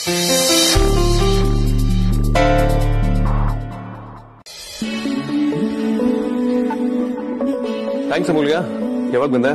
Thanks ಅಮೂಲ್ಯ ಯಾವಾಗ ಬಂದೆ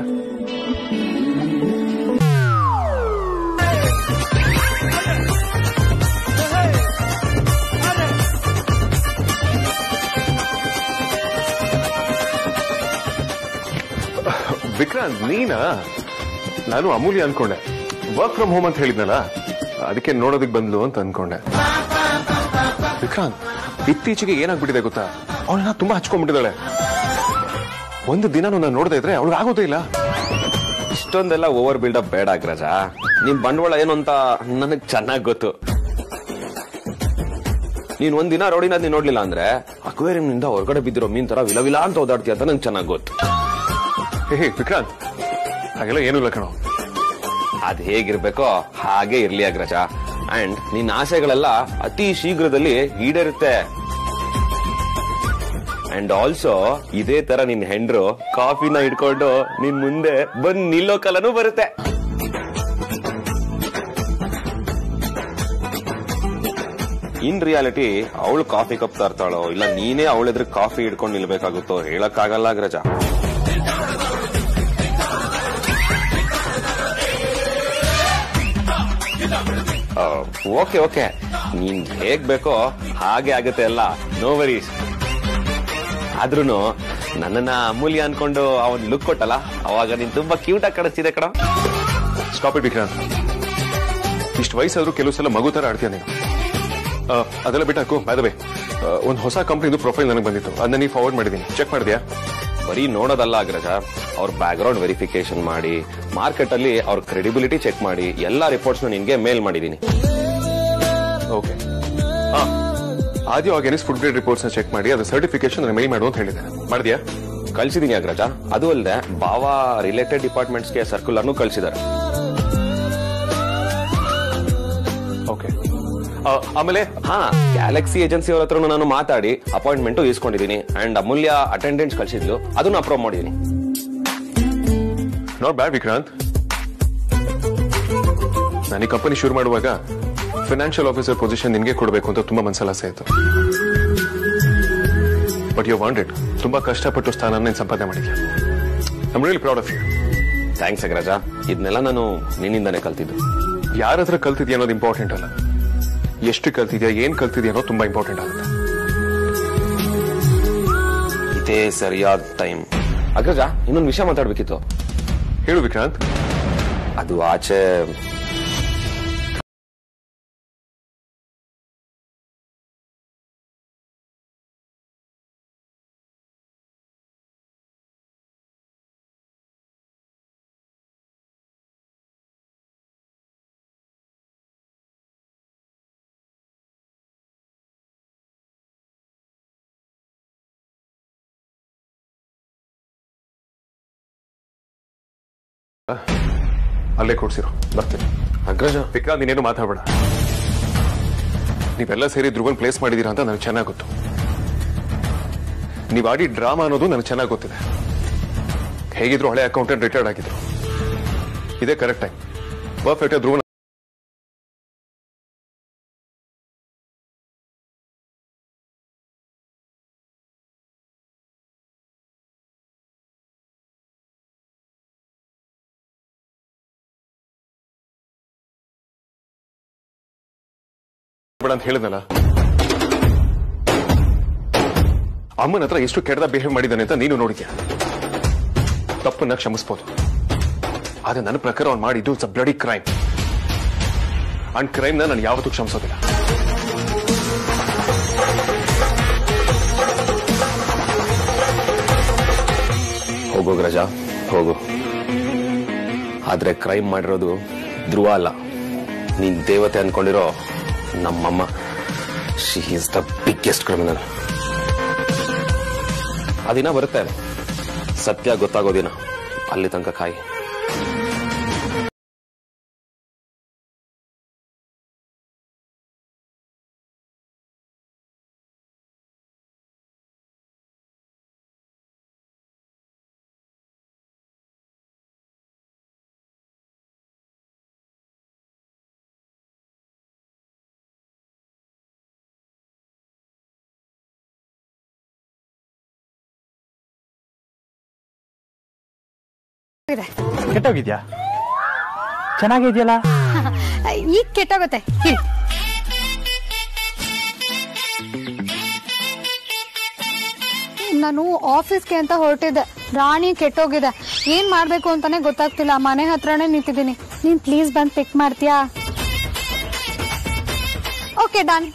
ವಿಕ್ರಾಂತ್ ನೀನಾ ನಾನು ಅಮೂಲ್ಯ ಅನ್ಕೊಂಡೆ ವರ್ಕ್ ಫ್ರಮ್ ಹೋಮ್ ಅಂತ ಹೇಳಿದ್ನಲ್ಲ ಅದಕ್ಕೆ ನೋಡೋದಕ್ಕೆ ಬಂದ್ಲು ಅಂತ ಅನ್ಕೊಂಡೆ ವಿಕ್ರಾಂತ್ ಇತ್ತೀಚೆಗೆ ಏನಾಗ್ಬಿಟ್ಟಿದೆ ಗೊತ್ತಾ ಅವಳನ್ನ ತುಂಬಾ ಹಚ್ಕೊಂಡ್ಬಿಟ್ಟಿದ್ದಾಳೆ ಒಂದು ದಿನ ನಾನು ನೋಡದೇ ಇದ್ರೆ ಅವಳಿಗೆ ಆಗೋದೇ ಇಲ್ಲ ಇಷ್ಟೊಂದೆಲ್ಲ ಓವರ್ ಬಿಲ್ಡಪ್ ಬೇಡ ಅಗ್ರಜ ನಿಮ್ ಬಂಡವಾಳ ಏನು ಅಂತ ನನಗ್ ಚೆನ್ನಾಗ್ ಗೊತ್ತು ನೀನ್ ಒಂದಿನ ರೋಡಿನ ನೀನ್ ನೋಡ್ಲಿಲ್ಲ ಅಂದ್ರೆ ಅಕ್ವೇರಿಯಂ ನಿಂದ ಹೊರಗಡೆ ಬಿದ್ದಿರೋ ಮೀನ್ ತರ ವಿಲವಿಲ ಅಂತ ಓದಾಡ್ತೀಯ ಅಂತ ನಂಗೆ ಚೆನ್ನಾಗ್ ಗೊತ್ತು ಹೇ ವಿಕ್ರಾಂತ್ ಹಾಗೆಲ್ಲ ಏನೂ ಇಲ್ಲ ಕಣೋ ಅದ್ ಹೇಗಿರ್ಬೇಕೋ ಹಾಗೆ ಇರ್ಲಿ ಅಗ್ರಜ ಅಂಡ್ ನಿನ್ನ ಆಸೆಗಳೆಲ್ಲ ಅತಿ ಶೀಘ್ರದಲ್ಲಿ ಈಡೇರುತ್ತೆ ಅಂಡ್ ಆಲ್ಸೋ ಇದೇ ತರ ನಿನ್ ಹೆಂಡ್ರು ಕಾಫಿನ ಇಟ್ಕೊಂಡು ನಿನ್ ಮುಂದೆ ಬಂದ್ ನಿಲ್ಲೋ ಕಾಲನೂ ಬರುತ್ತೆ ಇನ್ ರಿಯಾಲಿಟಿ ಅವಳು ಕಾಫಿ ಕಪ್ ತರ್ತಾಳೋ ಇಲ್ಲ ನೀನೇ ಅವಳ ಎದುರು ಕಾಫಿ ಹಿಡ್ಕೊಂಡು ನಿಲ್ಬೇಕಾಗುತ್ತೋ ಹೇಳಕ್ಕಾಗಲ್ಲ ಅಗ್ರಜ ಓಕೆ ಓಕೆ ನೀನ್ ಹೇಗ್ ಬೇಕೋ ಹಾಗೆ ಆಗುತ್ತೆ ಅಲ್ಲ ನೋ ವರೀಸ್ ಆದ್ರೂನು ನನ್ನನ್ನ ಅಮೂಲ್ಯ ಅನ್ಕೊಂಡು ಅವನ್ ಲುಕ್ ಕೊಟ್ಟಲ್ಲ ಅವಾಗ ನೀನ್ ತುಂಬಾ ಕ್ಯೂಟ್ ಆಗಿ ಕಾಣಿಸ್ತಿದೆ ಕಣ ಸ್ಟಾಪ್ ಇಟ್ ವಿಕ್ರಾಂತ್ ಇಷ್ಟು ವಯಸ್ಸಾದ್ರೂ ಕೆಲವು ಸಲ ಮಗು ತರ ಆಡ್ತೀಯ ನೀನು ಆ, ಅದೆಲ್ಲ ಬಿಟ್ಟಾಕು ಬಾದವೆ ಒಂದು ಹೊಸ ಕಂಪ್ನಿದು ಪ್ರೊಫೈಲ್ ನನಗೆ ಬಂದಿತ್ತು ಅದನ್ನ ನೀವು ಫಾರ್ವರ್ಡ್ ಮಾಡಿದ್ದೀನಿ ಚೆಕ್ ಮಾಡಿದ್ಯಾ ಬರೀ ನೋಡೋದಲ್ಲ ಅಗ್ರಜ ಅವ್ರ ಬ್ಯಾಕ್ ಗ್ರೌಂಡ್ ವೆರಿಫಿಕೇಶನ್ ಮಾಡಿ ಮಾರ್ಕೆಟ್ ಅಲ್ಲಿ ಅವ್ರ ಕ್ರೆಡಿಬಿಲಿಟಿ ಚೆಕ್ ಮಾಡಿ ಎಲ್ಲಾ ರಿಪೋರ್ಟ್ಸ್ ನಿನ್ಗೆ ಮೇಲ್ ಮಾಡಿದೀನಿ okay Aadi organics food grade reports check ಮಾಡಿ ಅದು ಸರ್ಟಿಫಿಕೇಶನ್ ನನಗೆ ಮೇಲ್ ಮಾಡು ಅಂತ ಹೇಳಿದ್ದೇನೆ ಮಾಡಿದ್ಯಾ ಕಳ್ಸಿದೀನಿ ಅಗ್ರಜ ಅದು ಅಲ್ಲದೆ ಬಾವಾ ರಿಲೇಟೆಡ್ ಡಿಪಾರ್ಟ್ಮೆಂಟ್ಸ್ಗೆ ಸರ್ಕ್ಯುಲರ್ನು ಕಳ್ಸಿದ್ದಾರೆ ಓಕೆ ಆಮೇಲೆ ಹಾ ಗ್ಯಾಲಕ್ಸಿ ಏಜೆನ್ಸಿ ಅವ್ರ ಹತ್ರನು ನಾನು ಮಾತಾಡಿ ಅಪಾಯಿಂಟ್ಮೆಂಟ್ ಇಸ್ಕೊಂಡಿದ್ದೀನಿ ಅಂಡ್ ಅಮೂಲ್ಯ ಅಟೆಂಡೆನ್ಸ್ ಕಳ್ಸಿದ್ಲು ಅದನ್ನು ಅಪ್ರೂವ್ ಮಾಡಿದೀನಿ ನಾಟ್ ಬ್ಯಾಡ್ ವಿಕ್ರಾಂತ್ ನಾನು ಈ ಕಂಪನಿ ಶುರು ಮಾಡುವಾಗ ಫಿನಾನ್ಷಿಯಲ್ ಆಫೀಸರ್ ಪೊಸಿಷನ್ ನಿನ್ಗೆ ಕೊಡಬೇಕು ಅಂತ ತುಂಬಾ ಮನಸ್ಸಲ್ಲಿ ಆಸೆ ಆಯ್ತು ಬಟ್ ಯು ವಾಂಟೆಡ್ ತುಂಬಾ ಕಷ್ಟಪಟ್ಟು ಸ್ಥಾನ ನೀನು ಸಂಪಾದನೆ ಮಾಡಿದ್ಯಾ I'm really proud of you thanks Agraja ಇದನ್ನೆಲ್ಲ ನಾನು ನಿನ್ನಿಂದಾನೇ ಕಲ್ತಿದ್ದು ಯಾರ ಹತ್ರ ಕಲ್ತಿದ್ಯಾ ಅನ್ನೋದು ಇಂಪಾರ್ಟೆಂಟ್ ಅಲ್ಲ ಎಷ್ಟು ಕಲ್ತಿದ್ಯಾ ಏನ್ ಕಲ್ತಿದ್ಯಾ ಅನ್ನೋದು ತುಂಬಾ ಇಂಪಾರ್ಟೆಂಟ್ ಆಗುತ್ತೆ ಇದೇ ಸರಿಯಾದ ಟೈಮ್ ಅಗ್ರಜ ಇನ್ನೊಂದು ವಿಷಯ ಮಾತಾಡ್ಬೇಕಿತ್ತು ಹೇಳು ವಿಕ್ರಾಂತ್ ಅದು ಆಚೆ ಅಲ್ಲೇ ಕೊಡ್ಸಿರೋ ಬರ್ತೀನಿ ಅಗ್ರಜ ವಿಕ್ರಾಂತ್ ನೀನೇನು ಮಾತಾಡಬೇಡ ನೀವೆಲ್ಲ ಸೇರಿ ಧ್ರುವನ್ ಪ್ಲೇಸ್ ಮಾಡಿದೀರಾ ಅಂತ ನನಗೆ ಚೆನ್ನಾಗಿ ಗೊತ್ತು ನೀವು ಆಡಿ ಡ್ರಾಮಾ ಅನ್ನೋದು ನನಗೆ ಚೆನ್ನಾಗಿ ಗೊತ್ತಿದೆ ಹೇಗಿದ್ರು ಹಳೆ ಅಕೌಂಟೆಂಟ್ ರಿಟೈರ್ಡ್ ಆಗಿದ್ರು ಇದೇ ಕರೆಕ್ಟ್ ಟೈಮ್ ಪರ್ಫೆಕ್ಟ್ ಧ್ರುವನ್ ಬೇಡ ಅಂತ ಹೇಳಿದ್ನಲ್ಲ ಅಮ್ಮನ ಹತ್ರ ಎಷ್ಟು ಕೆಟ್ಟದ ಬಿಹೇವ್ ಮಾಡಿದ್ದಾನೆ ಅಂತ ನೀನು ನೋಡಿದ್ಯಾ ತಪ್ಪನ್ನ ಕ್ಷಮಿಸ್ಬೋದು ಆದ್ರೆ ನನ್ನ ಪ್ರಕಾರ ಅವ್ನು ಮಾಡಿದ್ದು it's a bloody crime and crime ನಾನು ಯಾವತ್ತೂ ಕ್ಷಮಿಸೋದಿಲ್ಲ ಹೋಗು ಅಗ್ರಜ ಹೋಗು ಆದ್ರೆ ಕ್ರೈಮ್ ಮಾಡಿರೋದು ಧ್ರುವ ಅಲ್ಲ ನೀನ್ ದೇವತೆ ಅನ್ಕೊಂಡಿರೋ ನಮ್ಮಮ್ಮ she is the biggest criminal ಆ ದಿನ ಬರುತ್ತೆ ಸತ್ಯ ಗೊತ್ತಾಗೋ ದಿನ ಅಲ್ಲಿ ತನಕ ಕಾಯಿ ಕೆಟ್ಟೋಗಿದೆ ಕೆಟ್ಟೋಗಿದ್ಯಾ ಚೆನ್ನಾಗಿದ್ಯಲ್ಲ ಈಗ ಕೆಟ್ಟೋಗುತ್ತೆ ಹೇಳಿ ನಾನು ಆಫೀಸ್ಗೆ ಅಂತ ಹೊರಟಿದ್ದೆ ರಾಣಿ ಕೆಟ್ಟೋಗಿದೆ ಏನ್ ಮಾಡ್ಬೇಕು ಅಂತಾನೆ ಗೊತ್ತಾಗ್ತಿಲ್ಲ ಮನೆ ಹತ್ರನೇ ನಿಂತಿದ್ದೀನಿ ನೀನ್ ಪ್ಲೀಸ್ ಬಂದ್ ಪಿಕ್ ಮಾಡ್ತೀಯಾ ಓಕೆ ಡನ್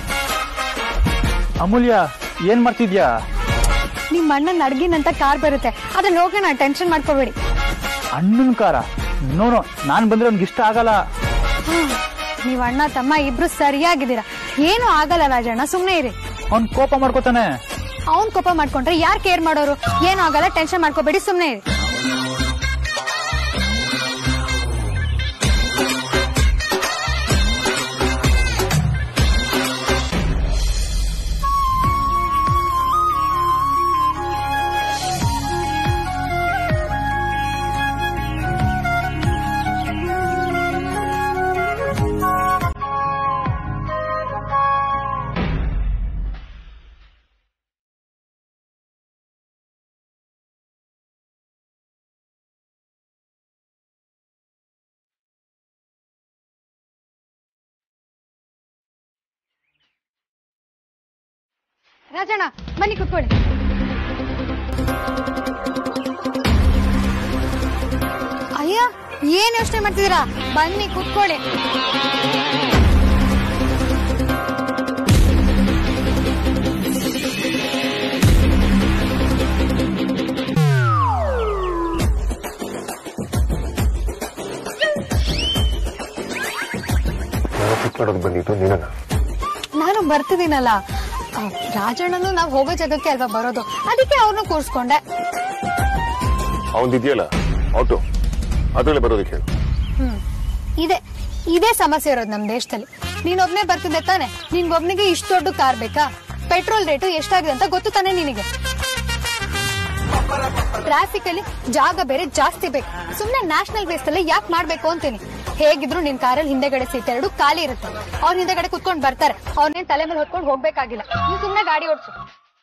ಅಮೂಲ್ಯ ಏನ್ ಮಾಡ್ತಿದ್ಯಾ ನಿಮ್ ಅಣ್ಣನ್ ಅಡ್ಗಿನಂತ ಕಾರ್ ಬರುತ್ತೆ ಅದ್ರಲ್ಲಿ ಹೋಗೋಣ ಟೆನ್ಷನ್ ಮಾಡ್ಕೋಬೇಡಿ ಅಣ್ಣನ ಕಾರ ನೋ ನೋ ನಾನ್ ಬಂದ್ರೆ ಅವ್ನಿಗೆ ಇಷ್ಟ ಆಗಲ್ಲ ನೀವ್ ಅಣ್ಣ ತಮ್ಮ ಇಬ್ರು ಸರಿಯಾಗಿದ್ದೀರಾ ಏನು ಆಗಲ್ಲ ರಾಜಣ್ಣ ಸುಮ್ನೆ ಇರಿ ಅವ್ನ್ ಕೋಪ ಮಾಡ್ಕೋತಾನೆ ಅವ್ನ್ ಕೋಪ ಮಾಡ್ಕೊಂಡ್ರೆ ಯಾರ್ ಕೇರ್ ಮಾಡೋರು ಏನು ಆಗಲ್ಲ ಟೆನ್ಷನ್ ಮಾಡ್ಕೋಬೇಡಿ ಸುಮ್ನೆ ಇರಿ ರಾಜಣ್ಣ ಬನ್ನಿ ಕುತ್ಕೊಳ್ಳಿ ಅಯ್ಯ ಏನ್ ಯೋಚನೆ ಮಾಡ್ತಿದ್ದೀರಾ ಬನ್ನಿ ಕುತ್ಕೊಳ್ಳಿ ನಾನು ಪಿಕ್ ಮಾಡೋದು ಬಂದಿದ್ದು ನೀನನ್ನ ನಾನು ಬರ್ತಿದ್ದೀನಲ್ಲ ಆ, ರಾಜಣ್ಣನು ನಾವ್ ಹೋಗೋ ಜಾಗಕ್ಕೆ ಅಲ್ವಾ ಬರೋದು ಅದಕ್ಕೆ ಅವ್ರನ್ನ ಕೂರ್ಸ್ಕೊಂಡೆ ಅವನ್ದಿದೆಯಲ್ಲ ಆಟೋ ಅದರಲ್ಲೇ ಬರೋದಕ್ಕೆ ಹೇಳು ಹ್ಮ್ ಇದೆ ಇದೇ ಸಮಸ್ಯೆ ಇರೋದು ನಮ್ ದೇಶದಲ್ಲಿ ನೀನೊಬ್ನೇ ಬರ್ತಿದ್ದೆ ತಾನೆ ನಿನ್ಗೊಬ್ನಿಗೆ ಇಷ್ಟು ದೊಡ್ಡ ಕಾರ್ ಬೇಕಾ ಪೆಟ್ರೋಲ್ ರೇಟು ಎಷ್ಟಾಗಿದೆ ಅಂತ ಗೊತ್ತು ತಾನೆ ನಿನಗೆ ಟ್ರಾಫಿಕ್ ಅಲ್ಲಿ ಜಾಗ ಬೇರೆ ಜಾಸ್ತಿ ಬೇಕು ಸುಮ್ನೆ ನ್ಯಾಷನಲ್ ಬೇಸ್ ಅಲ್ಲಿ ಯಾಕೆ ಮಾಡ್ಬೇಕು ಅಂತೀನಿ ಹೇಗಿದ್ರು ನಿನ್ ಕಾರಲ್ಲಿ ಹಿಂದೆಗಡೆ ಸೀಟ್ ಎರಡು ಖಾಲಿ ಇರುತ್ತೆ ಅವ್ರ ಹಿಂದೆಗಡೆ ಕುತ್ಕೊಂಡ್ ಬರ್ತಾರೆ ಅವ್ರನ್ನೇನ್ ತಲೆ ಮೇಲೆ ಹೊತ್ಕೊಂಡು ಹೋಗ್ಬೇಕಾಗಿಲ್ಲ ನೀನ್ ಸುಮ್ನೆ ಗಾಡಿ ಓಡಿಸು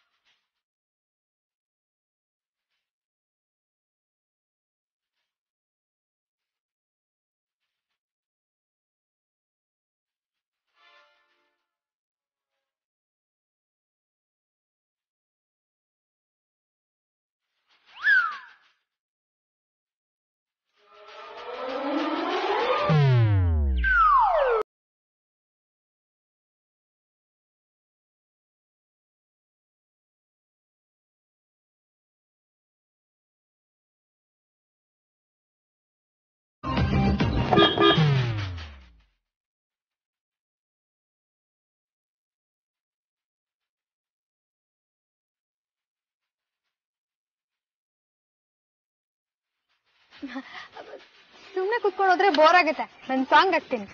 ಸುಮ್ನೆ ಕುತ್ಕೊಂಡು ಹೋದ್ರೆ ಬೋರ್ ಆಗುತ್ತೆ ನನ್ ಸಾಂಗ್ ಹಾಕ್ತೀನಿ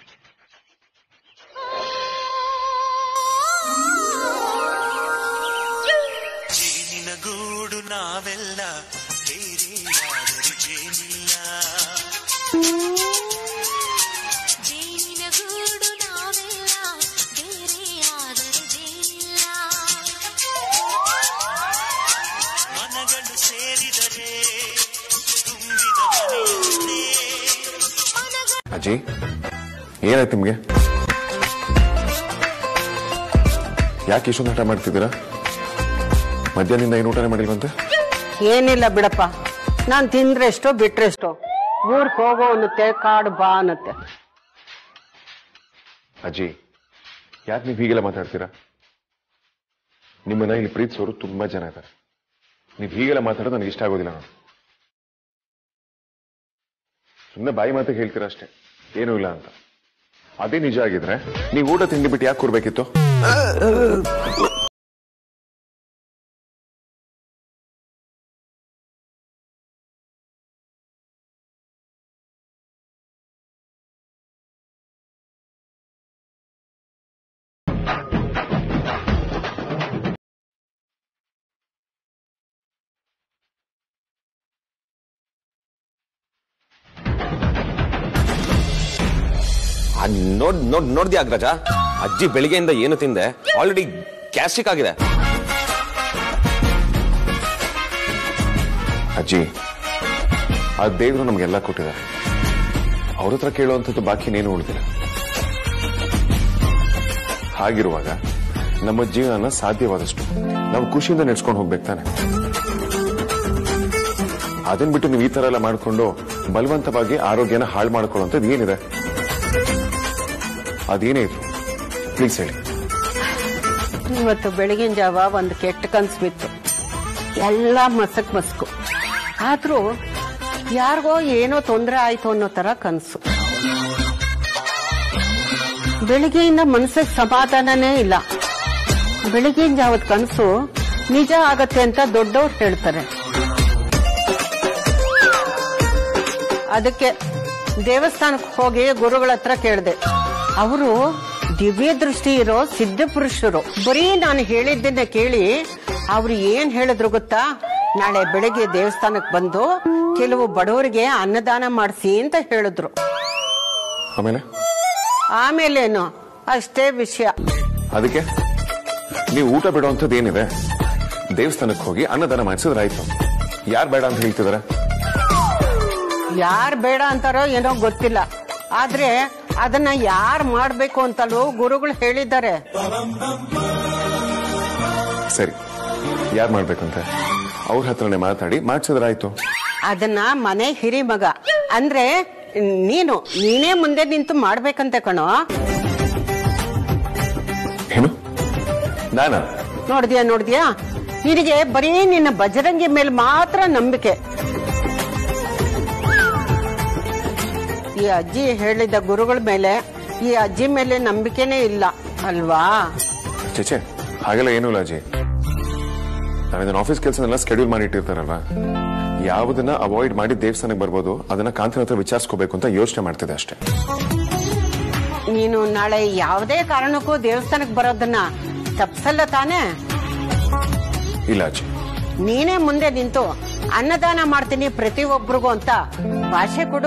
ಜೇನಿನ ಗೂಡು ನಾವೆಲ್ಲ ಬೇರೆಯಾದರೂ ಜೇನಿಲ್ಲ ಜೇನಿನ ಗೂಡು ನಾವೆಲ್ಲ ಬೇರೆಯಾದರೆ ಜೇನಿಲ್ಲ ಮನಗಳು ಸೇರಿದರೆ ತುಂಬಿದ ಮನೆಯಂತೆ ಅಜ್ಜಿ ಏನಾಯ್ತು ನಿಮ್ಗೆ ಯಾಕೆ ಇಷ್ಟೊಂದು ಹಠ ಮಾಡ್ತಿದ್ದೀರಾ ಮಧ್ಯಾಹ್ನದಿಂದ ಏನು ಊಟನೇ ಮಾಡಿಲ್ವಂತೆ ಏನಿಲ್ಲ ಬಿಡಪ್ಪ ನಾನ್ ತಿಂದ್ರೆಷ್ಟೋ ಬಿಟ್ರೆಷ್ಟೋ ಊರ್ಗ್ ಹೋಗೋ ಅನ್ನತ್ತೆ ಕಾಡು ಬಾ ಅನ್ನತ್ತೆ ಅಜ್ಜಿ ಯಾಕೆ ನೀವು ಹೀಗೆಲ್ಲ ಮಾತಾಡ್ತೀರಾ ನಿಮ್ಮನ್ನ ಇಲ್ಲಿ ಪ್ರೀತಿಸೋರು ತುಂಬಾ ಜನ ಇದ್ದಾರೆ ನೀವು ಹೀಗೆಲ್ಲ ಮಾತಾಡೋದು ನನಗೆ ಇಷ್ಟ ಆಗೋದಿಲ್ಲ ನಾನು ಸುಮ್ಮನೆ ಬಾಯಿ ಮಾತಿಗೆ ಹೇಳ್ತೀರಾ ಅಷ್ಟೇ ಏನೂ ಇಲ್ಲ ಅಂತ ಅದೇ ನಿಜ ಆಗಿದ್ರೆ ನೀವು ಊಟ ತಿಂಡಿ ಬಿಟ್ಟು ಯಾಕೆ ಕೊಡ್ಬೇಕಿತ್ತು ಆ, ನೋಡ್ ನೋಡ್ ನೋಡ್ದ್ಯಾ ಅಗ್ರಜ ಅಜ್ಜಿ ಬೆಳಿಗ್ಗೆಯಿಂದ ಏನು ತಿಂದೆ ಆಲ್ರೆಡಿ ಗ್ಯಾಸ್ಟ್ರಿಕ್ ಆಗಿದೆ ಅಜ್ಜಿ ಆ ದೇವರು ನಮ್ಗೆಲ್ಲ ಕೊಟ್ಟಿದ್ದಾರೆ ಅವ್ರ ಹತ್ರ ಕೇಳುವಂಥದ್ದು ಬಾಕಿ ಇನ್ನೇನು ಉಳಿದಿಲ್ಲ ಹಾಗಿರುವಾಗ ನಮ್ಮ ಜೀವನ ಸಾಧ್ಯವಾದಷ್ಟು ನಾವು ಖುಷಿಯಿಂದ ನಡೆಸ್ಕೊಂಡು ಹೋಗ್ಬೇಕು ತಾನೆ ಅದನ್ ಬಿಟ್ಟು ನೀವು ಈ ತರ ಎಲ್ಲ ಮಾಡ್ಕೊಂಡು ಬಲವಂತವಾಗಿ ಆರೋಗ್ಯನ ಹಾಳು ಮಾಡ್ಕೊಳ್ಳುವಂಥದ್ದು ಏನಿದೆ ಅದೇನೇ ಇದು ಪ್ಲೀಸ್ ಹೇಳಿ ಇವತ್ತು ಬೆಳಗಿನ ಜಾವ ಒಂದು ಕೆಟ್ಟ ಕನ್ಸು ಬಿತ್ತು ಎಲ್ಲ ಮಸಕ್ ಮಸ್ಕು ಆದ್ರೂ ಯಾರಿಗೋ ಏನೋ ತೊಂದರೆ ಆಯ್ತು ಅನ್ನೋ ತರ ಕನ್ಸು ಬೆಳಿಗ್ಗೆಯಿಂದ ಮನಸ್ಸಿಗೆ ಸಮಾಧಾನನೇ ಇಲ್ಲ ಬೆಳಿಗ್ಗಿನ ಜಾವದ ಕನಸು ನಿಜ ಆಗತ್ತೆ ಅಂತ ದೊಡ್ಡವ್ರು ಹೇಳ್ತಾರೆ ಅದಕ್ಕೆ ದೇವಸ್ಥಾನಕ್ಕೆ ಹೋಗಿ ಗುರುಗಳ ಹತ್ರ ಕೇಳಿದೆ ಅವರು ದಿವ್ಯ ದೃಷ್ಟಿ ಇರೋ ಸಿದ್ಧ ಪುರುಷರು ಬರೀ ನಾನು ಹೇಳಿದ್ದನ್ನ ಕೇಳಿ ಅವ್ರು ಏನ್ ಹೇಳಿದ್ರು ಗೊತ್ತಾ ನಾಳೆ ಬೆಳಗ್ಗೆ ದೇವಸ್ಥಾನಕ್ಕೆ ಬಂದು ಕೆಲವು ಬಡವರಿಗೆ ಅನ್ನದಾನ ಮಾಡಿಸಿ ಅಂತ ಹೇಳಿದ್ರು ಆಮೇಲೆ ಆಮೇಲೇನು ಅಷ್ಟೇ ವಿಷಯ ಅದಕ್ಕೆ ನೀವು ಊಟ ಬಿಡುವಂಥದ್ದು ಏನಿದೆ ದೇವಸ್ಥಾನಕ್ಕೆ ಹೋಗಿ ಅನ್ನದಾನ ಮಾಡಿಸಿದ್ರಾಯ್ತು ಯಾರು ಬೇಡ ಅಂತ ಹೇಳ್ತಿದಾರೆ ಯಾರ್ ಬೇಡ ಅಂತಾರೋ ಏನೋ ಗೊತ್ತಿಲ್ಲ ಆದ್ರೆ ಅದನ್ನ ಯಾರ್ ಮಾಡ್ಬೇಕು ಅಂತಲೂ ಗುರುಗಳು ಹೇಳಿದ್ದಾರೆ ಸರಿ ಯಾರು ಮಾಡ್ಬೇಕಂತೆ ಅವ್ರ ಹತ್ರನೇ ಮಾತಾಡಿ ಮಾಡಿಸಿದ್ರಾಯ್ತು ಅದನ್ನ ಮನೆ ಹಿರಿ ಮಗ ಅಂದ್ರೆ ನೀನು ನೀನೇ ಮುಂದೆ ನಿಂತು ಮಾಡ್ಬೇಕಂತೆ ಕಣೋ ಏನು ನಾನಾ ನೋಡ್ದ್ಯಾ ನೋಡ್ದ್ಯಾ ನಿನಗೆ ಬರೀ ನಿನ್ನ ಬಜರಂಗಿ ಮೇಲೆ ಮಾತ್ರ ನಂಬಿಕೆ ಈ ಅಜ್ಜಿ ಹೇಳಿದ ಗುರುಗಳ ಮೇಲೆ ಈ ಅಜ್ಜಿ ಮೇಲೆ ನಂಬಿಕೆನೇ ಇಲ್ಲ ಅಲ್ವಾ ಚೇಚೆ ಹಾಗೆಲ್ಲ ಏನೂ ಇಲ್ಲ ಅಜ್ಜಿ ನಾನು ಇದನ್ನ ಆಫೀಸ್ ಕೆಲಸನೆಲ್ಲ ಸ್ಕೆಡ್ಯೂಲ್ ಮಾಡಿ ಇಟ್ಟಿರ್ತಾರಲ್ವಾ ಯಾವುದನ್ನ ಅವಾಯ್ಡ್ ಮಾಡಿ ದೇವಸ್ಥಾನಕ್ಕೆ ಬರ್ಬೋದು ಅದನ್ನ ಕಾಂತಿನ ಹತ್ರ ವಿಚಾರಿಸ್ಕೋಬೇಕು ಅಂತ ಯೋಚನೆ ಮಾಡ್ತಿದ್ದೆ ಅಷ್ಟೇ ನೀನು ನಾಳೆ ಯಾವುದೇ ಕಾರಣಕ್ಕೂ ದೇವಸ್ಥಾನಕ್ಕೆ ಬರೋದನ್ನ ತಪ್ಸಲ್ಲ ತಾನೇ ಇಲ್ಲ ಅಜ್ಜಿ ನೀನೇ ಮುಂದೆ ನಿಂತು ಅನ್ನದಾನ ಮಾಡ್ತೀನಿ ಪ್ರತಿಯೊಬ್ಬರಿಗೂ ಅಂತ ಭಾಷೆ ಕೊಡು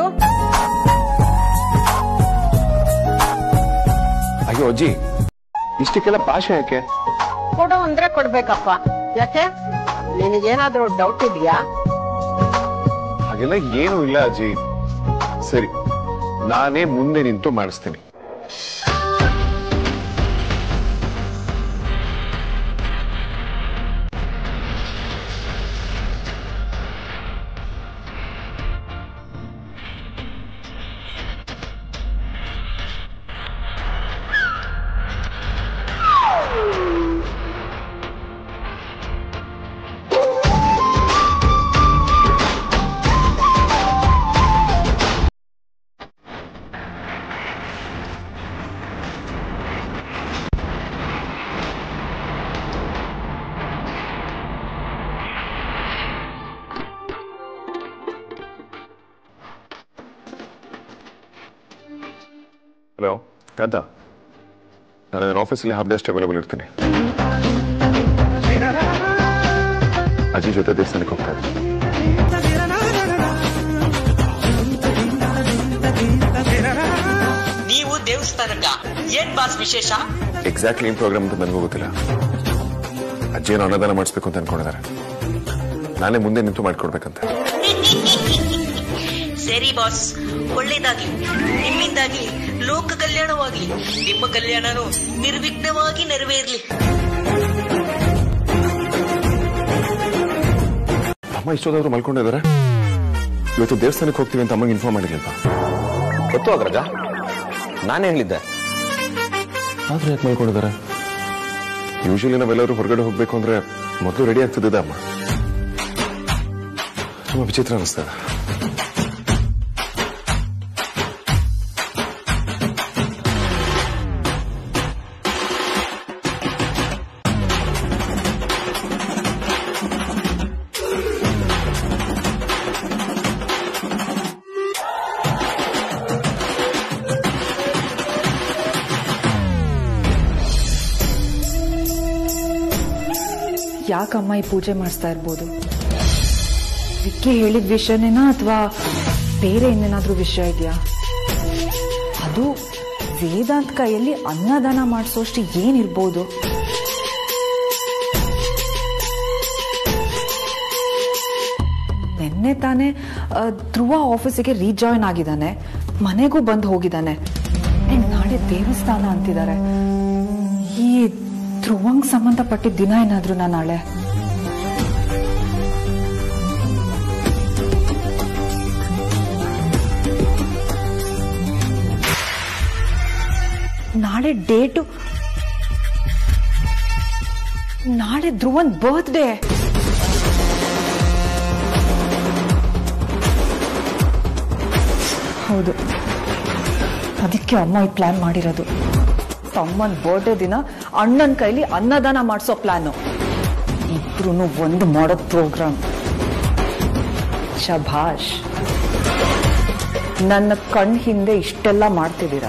ಅಯ್ಯೋ ಅಜ್ಜಿ ಇಷ್ಟಕ್ಕೆಲ್ಲ ಭಾಷೆ ಯಾಕೆ ಕೊಡು ಅಂದ್ರೆ ಕೊಡ್ಬೇಕಪ್ಪ ಯಾಕೆ ನಿನಗೇನಾದ್ರೂ ಡೌಟ್ ಇದೆಯಾ ಹಾಗೆಲ್ಲ ಏನೂ ಇಲ್ಲ ಅಜ್ಜಿ ಸರಿ ನಾನೇ ಮುಂದೆ ನಿಂತು ಮಾಡಿಸ್ತೀನಿ ಹಲೋ ಕಾಂತ ನಾನು ನನ್ನ ಆಫೀಸಲ್ಲಿ ಹಾಫ್ ಡೇ ಅಷ್ಟು ಅವೈಲೇಬಲ್ ಇರ್ತೀನಿ ಅಜ್ಜಿ ಜೊತೆ ದೇವಸ್ಥಾನಕ್ಕೆ ಹೋಗ್ತಾ ಇದ್ದೀನಿ ನೀವು ದೇವಸ್ಥಾನಕ್ಕ ಏನ್ ಬಾಸ್ ವಿಶೇಷ ಎಕ್ಸಾಕ್ಟ್ಲಿ ಏನ್ ಪ್ರೋಗ್ರಾಮ್ ಅಂತ ನನಗೂ ಗೊತ್ತಿಲ್ಲ ಅಜ್ಜಿಯನ್ನು ಅನ್ನದಾನ ಮಾಡಿಸ್ಬೇಕು ಅಂತ ಅನ್ಕೊಂಡಿದ್ದಾರೆ ನಾನೇ ಮುಂದೆ ನಿಂತು ಮಾಡ್ಕೊಡ್ಬೇಕಂತ ಸರಿ ಬಾಸ್ ಒಳ್ಳೇದಾಗ್ಲಿ ನಿಮ್ಮಿಂದಾಗಿ ಲೋಕ ಕಲ್ಯಾಣವಾಗ್ಲಿ ನಿಮ್ಮ ಕಲ್ಯಾಣನು ನಿರ್ವಿಘ್ನವಾಗಿ ನೆರವೇರ್ಲಿ ಅಮ್ಮ ಇಷ್ಟೋದಾದ್ರು ಮಲ್ಕೊಂಡಿದ್ದಾರೆ ಇವತ್ತು ದೇವಸ್ಥಾನಕ್ಕೆ ಹೋಗ್ತೀವಿ ಅಂತ ಅಮ್ಮಗೆ ಇನ್ಫಾರ್ಮ್ ಮಾಡಿರ್ಲಿಲ್ವಾ ಗೊತ್ತು ಅಗ್ರಜ ನಾನೇ ಹೇಳಿದ್ದೆ ಆದ್ರೆ ಯಾಕೆ ಮಲ್ಕೊಂಡಿದ್ದಾರೆ ಯೂಶಲಿ ನಾವೆಲ್ಲರೂ ಹೊರಗಡೆ ಹೋಗ್ಬೇಕು ಅಂದ್ರೆ ಮೊದಲು ರೆಡಿ ಆಗ್ತಿದ್ದ ಅಮ್ಮ ತುಂಬಾ ವಿಚಿತ್ರ ಅನಿಸ್ತದೆ ಯಾಕಮ್ಮ ಈ ಪೂಜೆ ಮಾಡಿಸ್ತಾ ಇರ್ಬೋದು ವಿಕ್ಕಿ ಹೇಳಿದ ವಿಷಯನೇನಾ ಅಥವಾ ಬೇರೆ ಇನ್ನೇನಾದ್ರೂ ವಿಷಯ ಇದೆಯಾ ಅದು ವೇದಾಂತ್ ಕೈಯಲ್ಲಿ ಅನ್ನದಾನ ಮಾಡಿಸೋಷ್ಟು ಏನಿರ್ಬೋದು ನಿನ್ನೆ ಮೊನ್ನೆ ತಾನೇ ಆ, ಧ್ರುವ ಆಫೀಸಿಗೆ ರೀಜಾಯ್ನ್ ಆಗಿದ್ದಾನೆ ಮನೆಗೂ ಬಂದು ಹೋಗಿದ್ದಾನೆ ಅಂಡ್ ನಾಳೆ ದೇವಸ್ಥಾನ ಅಂತಿದ್ದಾರೆ ಈ ಧ್ರುವಂಗ್ ಸಂಬಂಧಪಟ್ಟಿದ್ದ ದಿನ ಏನಾದ್ರು ನಾ ನಾಳೆ ನಾಳೆ ಡೇಟು ನಾಳೆ ಧ್ರುವನ್ ಬರ್ತ್ಡೇ ಹೌದು ಅದಕ್ಕೆ ಅಮ್ಮ ಈ ಪ್ಲಾನ್ ಮಾಡಿರೋದು ತಮ್ಮನ್ ಬರ್ಡೇ ದಿನ ಅಣ್ಣನ ಕೈಲಿ ಅನ್ನದಾನ ಮಾಡಿಸೋ ಪ್ಲಾನು ಇಬ್ರು ಒಂದು ಮಾಡೋ ಪ್ರೋಗ್ರಾಮ್ ಶಭಾಷ್ ನನ್ನ ಕಣ್ ಹಿಂದೆ ಇಷ್ಟೆಲ್ಲ ಮಾಡ್ತಿದ್ದೀರಾ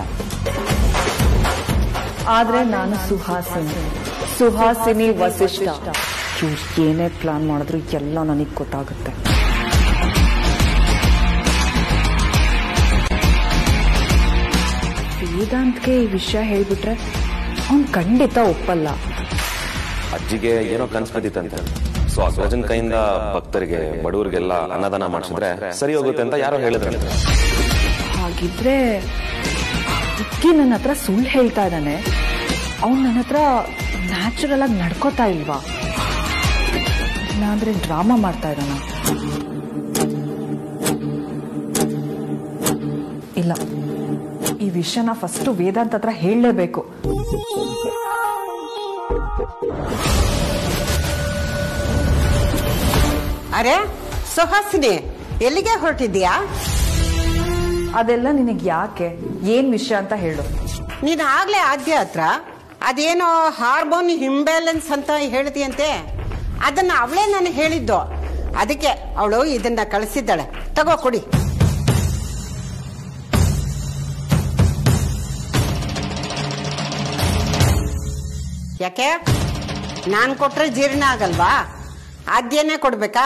ಆದ್ರೆ ನಾನು ಸುಹಾಸಿನಿ ಸುಹಾಸಿನಿ ವಸಿಷ್ಠ ಇವ್ರು ಏನೇ ಪ್ಲಾನ್ ಮಾಡಿದ್ರು ಎಲ್ಲ ನನಗೆ ಗೊತ್ತಾಗುತ್ತೆ ವೇದಾಂತ್ಗೆ ಈ ವಿಷಯ ಹೇಳ್ಬಿಟ್ರೆ ಅವ್ನ್ ಖಂಡಿತ ಒಪ್ಪಲ್ಲ ಅಜ್ಜಿಗೆ ಏನೋ ಕನ್ಸ್ ಬಿದ್ದಿತ್ತಂತೆ ಸೊ ಅಗ್ರಜನ್ ಕೈಯಿಂದ ಭಕ್ತರಿಗೆ ಬಡವರಿಗೆಲ್ಲ ಅನ್ನದಾನ ಮಾಡಿಸಿದ್ರೆ ಸರಿ ಹೋಗುತ್ತೆ ಅಂತ ಯಾರೋ ಹೇಳಿದ್ರಂತೆ ಹಾಗಿದ್ರೆ ವಿಕ್ಕಿ ನನ್ನ ಹತ್ರ ಸುಳ್ಳು ಹೇಳ್ತಾ ಇದ್ದಾನೆ ಅವ್ನು ನನ್ನ ಹತ್ರ ನ್ಯಾಚುರಲ್ ಆಗಿ ನಡ್ಕೋತಾ ಇಲ್ವಾ ಇಲ್ಲಾಂದ್ರೆ ಡ್ರಾಮಾ ಮಾಡ್ತಾ ಇದ್ದಾನ ಇಲ್ಲ ಈ ವಿಷಯನ ಫಸ್ಟ್ ವೇದಾಂತ್ ಹತ್ರ ಹೇಳಲೇಬೇಕು ಅರೆ ಸುಹಾಸಿನಿ ಎಲ್ಲಿಗೆ ಹೊರಟಿದ್ಯಾ ಅದೆಲ್ಲ ನಿನಗೆ ಯಾಕೆ ಏನ್ ವಿಷಯ ಅಂತ ಹೇಳು ನೀನ್ ಆಗ್ಲೇ ಆದ್ಯ ಹತ್ರ ಅದೇನೋ ಹಾರ್ಮೋನ್ ಇಂಬ್ಯಾಲೆನ್ಸ್ ಅಂತ ಹೇಳಿದ್ಯಂತೆ ಅದನ್ನ ಅವಳೇ ನನಗೆ ಹೇಳಿದ್ದು ಅದಕ್ಕೆ ಅವಳು ಇದನ್ನ ಕಳಿಸಿದ್ದಾಳೆ ತಗೋ ಕೊಡಿ ಯಾಕೆ ನಾನ್ ಕೊಟ್ರೆ ಜೀರ್ಣ ಆಗಲ್ವಾ ಆದ್ಯನೇ ಕೊಡ್ಬೇಕಾ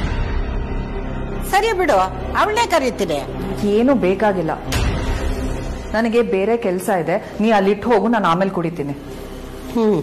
ಸರಿ ಬಿಡು ಅವಳೇ ಕರೀತೀನಿ ಏನು ಬೇಕಾಗಿಲ್ಲ ನನಗೆ ಬೇರೆ ಕೆಲಸ ಇದೆ ನೀ ಅಲ್ಲಿಟ್ಟು ಹೋಗು ನಾನು ಆಮೇಲೆ ಕುಡಿತೀನಿ ಹ್ಮ್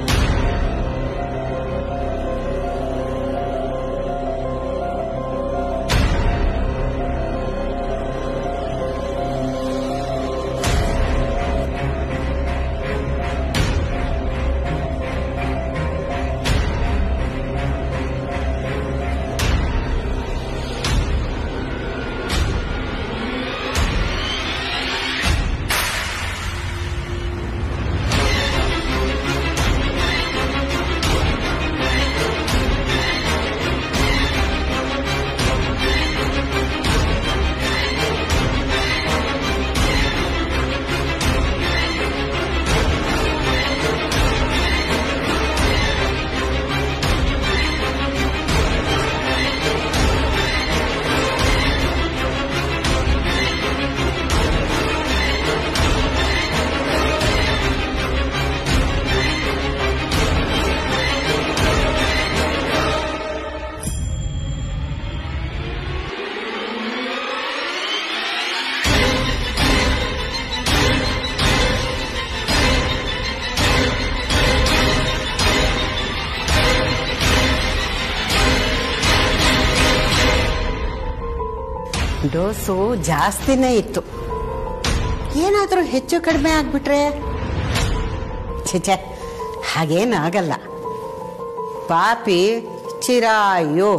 ಡೋಸು ಜಾಸ್ತಿನೇ ಇತ್ತು ಏನಾದರೂ ಹೆಚ್ಚು ಕಡಿಮೆ ಆಗ್ಬಿಟ್ರೆ ಛೆ ಹಾಗೇನಾಗಲ್ಲ ಪಾಪಿ ಚಿರಾಯು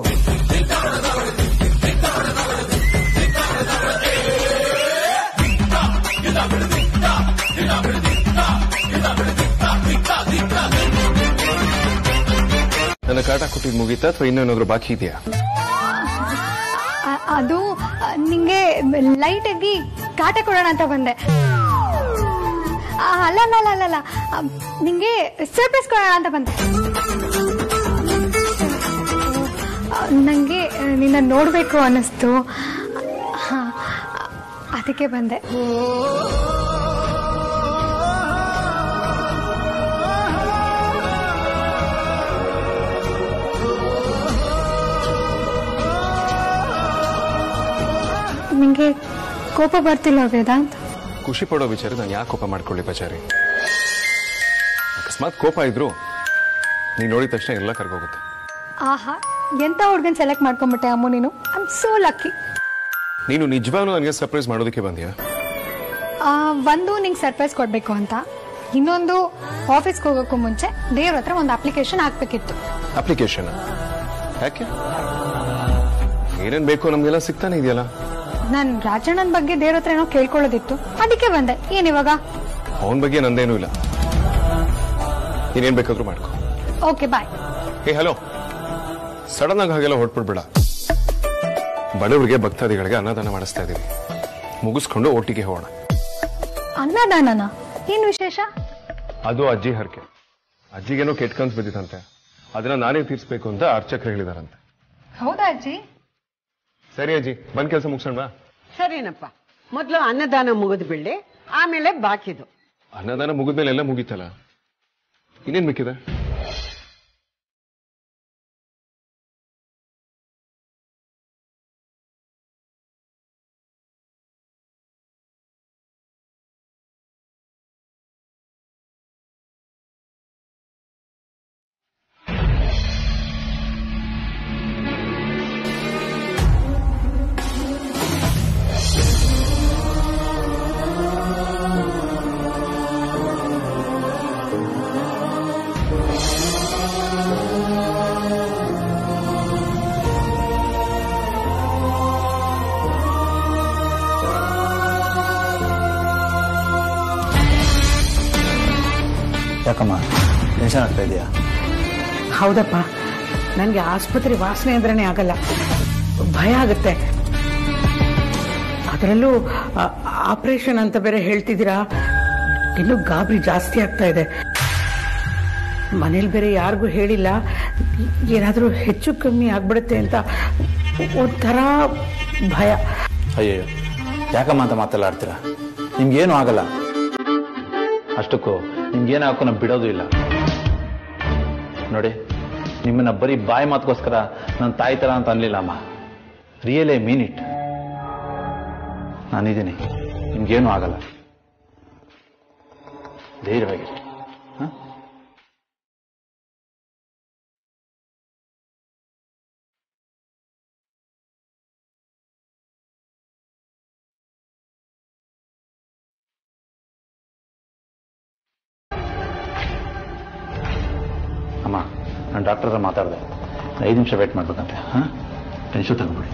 ನನ್ನ ಕಾಟ ಕೊಟ್ಟಿದ್ ಮುಗೀತಾ ಅಥವಾ ಇನ್ನೇನಾದ್ರು ಬಾಕಿ ಇದೆಯಾ ಅ- ಅದು ಅ, ನಿಂಗೆ ಲೈಟ್ ಆಗಿ ಕಾಟ ಕೊಡೋಣ ಅಂತ ಬಂದೆ ಆ, ಅಲ್ಲ ಅಲ್ಲ ಅಲ್ಲ ಅಲ್ಲ, ಅಲ್ಲ ಅ, ನಿಂಗೆ ಸರ್ಪ್ರೈಸ್ ಕೊಡೋಣ ಅಂತ ಬಂದೆ ಅ, ನಂಗೆ ನಿನ್ನ ನೋಡ್ಬೇಕು ಅನ್ನಿಸ್ತು ಹ, ಅದಕ್ಕೆ ಬಂದೆ ನಿಂಗೆ ಕೋಪ ಬರ್ತಿಲ್ಲ ವೇದಾಂತ್ ಖುಷಿ ಪಡೋ ವಿಚಾರ ನಾನು ಯಾಕೆ ಕೋಪ ಮಾಡ್ಕೊಳ್ಳಿ ಬಚಾರಿ ಅಕಸ್ಮಾತ್ ಕೋಪ ಇದ್ರು ನೀನ್ ನೋಡಿದ ತಕ್ಷಣ ಎಲ್ಲ ಕರ್ಗೋಗುತ್ತೆ ಆಹಾ ಎಂತ ಹುಡ್ಗನ್ ಸೆಲೆಕ್ಟ್ ಮಾಡ್ಕೊಂಡ್ಬಿಟ್ಟೆ ಅಮ್ಮು ನೀನು ಐ ಆಮ್ ಸೋ ಲಕ್ಕಿ ನೀನು ನಿಜವಾಗ್ಲೂ ನನಗೆ ಸರ್ಪ್ರೈಸ್ ಮಾಡೋದಕ್ಕೆ ಬಂದ್ಯಾ ಒಂದು ನಿಂಗೆ ಸರ್ಪ್ರೈಸ್ ಕೊಡಬೇಕು ಅಂತ ಇನ್ನೊಂದು ಆಫೀಸ್ಗೆ ಹೋಗೋಕ್ಕೂ ಮುಂಚೆ ದೇವ್ರ ಹತ್ರ ಒಂದು ಅಪ್ಲಿಕೇಶನ್ ಹಾಕ್ಬೇಕಿತ್ತು ಅಪ್ಲಿಕೇಶನ್ ಯಾಕೆ ಏನೇನ್ ಬೇಕು ನಮ್ಗೆಲ್ಲ ಸಿಗ್ತಾನೆ ಇದೆಯಲ್ಲ ನಾನು ರಾಜಣ್ಣನ ಬಗ್ಗೆ ದೇವ್ರ ಹತ್ರ ಏನೋ ಕೇಳ್ಕೊಳ್ಳೋದಿತ್ತು ಅದಕ್ಕೆ ಬಂದೆ ಏನಿವಾಗ ಅವನ ಬಗ್ಗೆ ನಂದೇನೂ ಇಲ್ಲ ನೀನೇನ್ ಬೇಕಾದ್ರೂ ಮಾಡ್ಕೊ ಓಕೆ ಬಾಯ್ ಏ ಹಲೋ ಸಡನ್ ಆಗಿ ಹಾಗೆಲ್ಲ ಹೊಟ್ಬಿಡ್ಬೇಡ ಬಡವರಿಗೆ ಭಕ್ತಾದಿಗಳಿಗೆ ಅನ್ನದಾನ ಮಾಡಿಸ್ತಾ ಇದೀವಿ ಮುಗಿಸ್ಕೊಂಡು ಒಟ್ಟಿಗೆ ಹೋಗೋಣ ಅನ್ನದಾನನ ಏನ್ ವಿಶೇಷ ಅದು ಅಜ್ಜಿ ಹರಕೆ ಅಜ್ಜಿಗೇನೋ ಕೆಟ್ಟ ಕನ್ಸ್ ಬಿದ್ದಿತ್ತಂತೆ ಅದನ್ನ ನಾನೇ ತೀರ್ಸ್ಬೇಕು ಅಂತ ಅರ್ಚಕರು ಹೇಳಿದಾರಂತೆ ಹೌದಾ ಅಜ್ಜಿ ಸರಿ ಅಜ್ಜಿ ಬಂದ್ ಕೆಲಸ ಮುಗಿಸೋಣ ಬಾ ಸರಿನಪ್ಪ ಮೊದಲು ಅನ್ನದಾನ ಮುಗಿದು ಬಿಡ್ಲಿ ಆಮೇಲೆ ಬಾಕಿದು ಅನ್ನದಾನ ಮುಗಿದ್ಮೇಲೆ ಎಲ್ಲ ಮುಗೀತಲ್ಲ ಇನ್ನೇನ್ ಬೇಕಿದೆ ಯಾಕಮ್ಮ ಟೆನ್ಷನ್ ಆಗ್ತಾ ಇದೆಯಾ ಹೌದಪ್ಪ ನನಗೆ ಆಸ್ಪತ್ರೆ ವಾಸನೆ ಅಂದ್ರೇ ಆಗಲ್ಲ ಭಯ ಆಗುತ್ತೆ ಅದರಲ್ಲೂ ಆಪರೇಷನ್ ಅಂತ ಬೇರೆ ಹೇಳ್ತಿದ್ದೀರಾ ಇನ್ನೂ ಗಾಬರಿ ಜಾಸ್ತಿ ಆಗ್ತಾ ಇದೆ ಮನೇಲಿ ಬೇರೆ ಯಾರಿಗೂ ಹೇಳಿಲ್ಲ ಏನಾದರೂ ಹೆಚ್ಚು ಕಮ್ಮಿ ಆಗ್ಬಿಡುತ್ತೆ ಅಂತ ಒಂಥರ ಭಯ ಅಯ್ಯಯ್ಯೋ ಯಾಕಮ್ಮ ಅಂತ ಮಾತೆಲ್ಲ ಆಡ್ತೀರಾ ನಿಮ್ಗೇನು ಆಗಲ್ಲ ಅಷ್ಟಕ್ಕೂ ನಿಮ್ಗೇನು ಹಾಕೋ ನಾವು ಬಿಡೋದು ಇಲ್ಲ ನೋಡಿ ನಿಮ್ಮನ್ನ ಬರೀ ಬಾಯಿ ಮಾತುಗೋಸ್ಕರ ನನ್ನ ತಾಯಿ ತರ ಅಂತ ಅನ್ಲಿಲ್ಲ ಅಮ್ಮ ರಿಯಲ್ ಎ ಮೀನ್ ಇಟ್ ನಾನಿದ್ದೀನಿ ನಿಮ್ಗೇನು ಆಗಲ್ಲ ಧೈರ್ಯವಾಗಿರಿ ಹ? ಅಮ್ಮ ನಾನು ಡಾಕ್ಟರ್ ಹತ್ರ ಮಾತಾಡಿದೆ ಐದು ನಿಮಿಷ ವೇಟ್ ಮಾಡ್ಬೇಕಂತೆ ಹಾಂ ಟೆನ್ಷನ್ ತಗೋಬೇಡಿ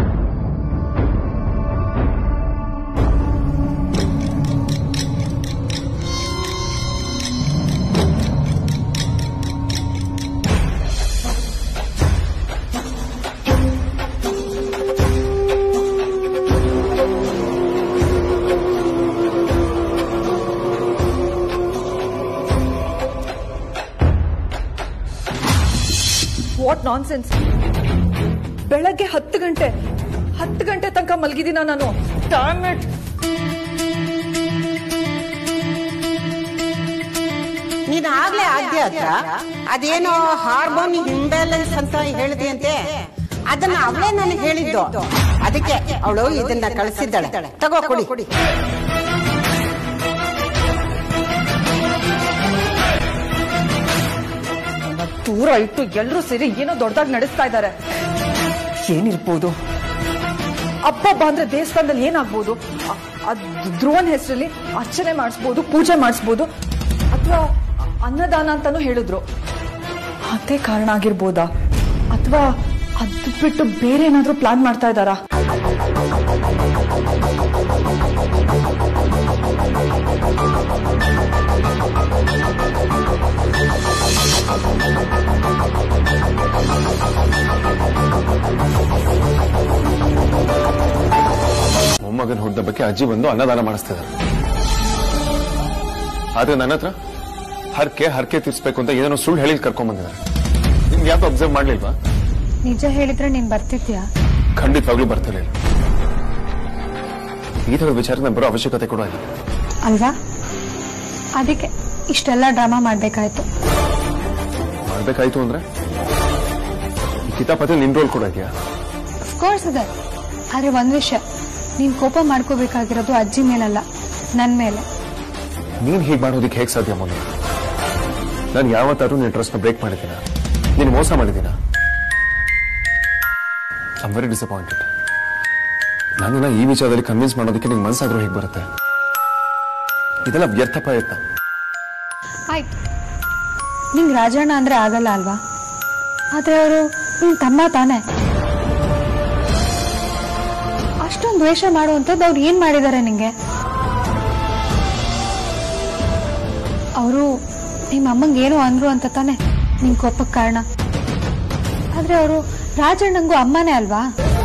ವಾಟ್ ನಾನ್ ಸೆನ್ಸ್ ಬೆಳಗ್ಗೆ ಹತ್ತು ಗಂಟೆ ಹತ್ತು ಗಂಟೆ ತನಕ ಮಲಗಿದ್ದೀನ ನಾನು Damn it. ನೀನ್ ಆಗ್ಲೇ ಆದ್ಯ ಹತ್ರ ಅದೇನೋ ಹಾರ್ಮೋನ್ ಇಂಬ್ಯಾಲೆನ್ಸ್ ಅಂತ ಹೇಳಿದೆ ಅಂತೆ ಅದನ್ನ ಅವಳೇ ನನಗೆ ಹೇಳಿದ್ದು ಅದಕ್ಕೆ ಅವಳು ಇದನ್ನ ಕಳಿಸಿದ್ದಾಳೆ ತಗೋ ಕೊಡಿ ದೂರ ಇಟ್ಟು ಎಲ್ಲರೂ ಸೇರಿ ಏನೋ ದೊಡ್ಡದಾಗಿ ನಡೆಸ್ತಾ ಇದ್ದಾರೆ ಏನಿರ್ಬೋದು ಹಬ್ಬ ಅಂದ್ರೆ ದೇವಸ್ಥಾನದಲ್ಲಿ ಏನಾಗ್ಬೋದು ಅ- ಅದ್ ಧ್ರುವನ್ ಹೆಸರಲ್ಲಿ ಅರ್ಚನೆ ಮಾಡಿಸ್ಬೋದು ಪೂಜೆ ಮಾಡಿಸ್ಬೋದು ಅಥವಾ ಅನ್ನದಾನ ಅಂತಾನೂ ಹೇಳಿದ್ರು ಅದೇ ಕಾರಣ ಆಗಿರ್ಬೋದಾ ಅಥವಾ ಅದು ಬಿಟ್ಟು ಬೇರೆ ಏನಾದ್ರೂ ಪ್ಲಾನ್ ಮಾಡ್ತಾ ಇದ್ದಾರಾ ಮೊಮ್ಮಗನ ಹುಡ್ದ ಬಗ್ಗೆ ಅಜ್ಜಿ ಬಂದು ಅನ್ನದಾನ ಮಾಡಿಸ್ತಿದ್ದಾರೆ ಆದ್ರೆ ನನ್ನ ಹತ್ರ ಹರ್ಕೆ ಹರ್ಕೆ ತೀರ್ಸ್ಬೇಕು ಅಂತ ಏನೋ ಸುಳ್ಳು ಹೇಳಿ ಕರ್ಕೊಂಡ್ ಬಂದಿದ್ದಾರೆ ನಿಮ್ಗೆ ಯಾಕೆ ಅಬ್ಸರ್ವ್ ಮಾಡ್ಲಿಲ್ವಾ ನಿಜ ಹೇಳಿದ್ರೆ ನೀನ್ ಬರ್ತಿದ್ಯಾ ಖಂಡಿತವಾಗ್ಲೂ ಬರ್ತಿರ್ಲಿಲ್ಲ ಈ ತರ ವಿಚಾರಕ್ಕೆ ಬರೋ ಅವಶ್ಯಕತೆ ಕೂಡ ಇಲ್ಲ ಅಲ್ವಾ ಅದಕ್ಕೆ ಇಷ್ಟೆಲ್ಲ ಡ್ರಾಮಾ ಮಾಡ್ಬೇಕಾಯ್ತು ಮಾಡ್ಬೇಕಾಯ್ತು ಅಂದ್ರೆ ಈ ಕಿತಾಪತಿ ನಿನ್ ರೋಲ್ ಕೂಡ ಇದೆಯಾ ಅಫ್ಕೋರ್ಸ್ ಇದೆ ಆದ್ರೆ ಒಂದ್ ವಿಷಯ ನೀನ್ ಕೋಪ ಮಾಡ್ಕೋಬೇಕಾಗಿರೋದು ಅಜ್ಜಿ ಮೇಲಲ್ಲ ನನ್ ಮೇಲೆ ನೀನ್ ಹೀಗೆ ಮಾಡೋದಕ್ಕೆ ಹೇಗೆ ಸಾಧ್ಯ ಮೊನ್ನೆ ನಾನು ಯಾವತ್ತಾದ್ರೂ ನಿನ್ನ ಟ್ರಸ್ಟ್ ಬ್ರೇಕ್ ಮಾಡಿದ್ದೀನ ನೀನು ಮೋಸ ಮಾಡಿದ್ದೀನ ಐ ವೆರಿ ಡಿಸಪಾಯಿಂಟೆಡ್ ನನ್ನನ್ನ ಈ ವಿಚಾರದಲ್ಲಿ ಕನ್ವಿನ್ಸ್ ಮಾಡೋದಕ್ಕೆ ನಿಂಗೆ ಮನಸ್ಸಾದ್ರೂ ಹೇಗೆ ಬರುತ್ತೆ ಇದೆಲ್ಲ ವ್ಯರ್ಥ ಪ್ರಯತ್ನ ಆಯ್ತು ನಿಂಗೆ ರಾಜಣ್ಣ ಅಂದ್ರೆ ಆಗಲ್ಲ ಅಲ್ವಾ ಆದ್ರೆ ಅವರು ನಿನ್ ತಮ್ಮ ತಾನೆ ಅಷ್ಟೊಂದು ದ್ವೇಷ ಮಾಡುವಂಥದ್ದು ಅವ್ರು ಏನ್ ಮಾಡಿದ್ದಾರೆ ನಿಂಗೆ ಅವರು ನಿಮ್ಮ ಅಮ್ಮಂಗೆ ಏನು ಅಂದ್ರು ಅಂತ ತಾನೆ ನಿನ್ ಕೋಪಕ್ಕೆ ಕಾರಣ ಆದ್ರೆ ಅವರು ರಾಜಣ್ಣಂಗೂ ಅಮ್ಮನೇ ಅಲ್ವಾ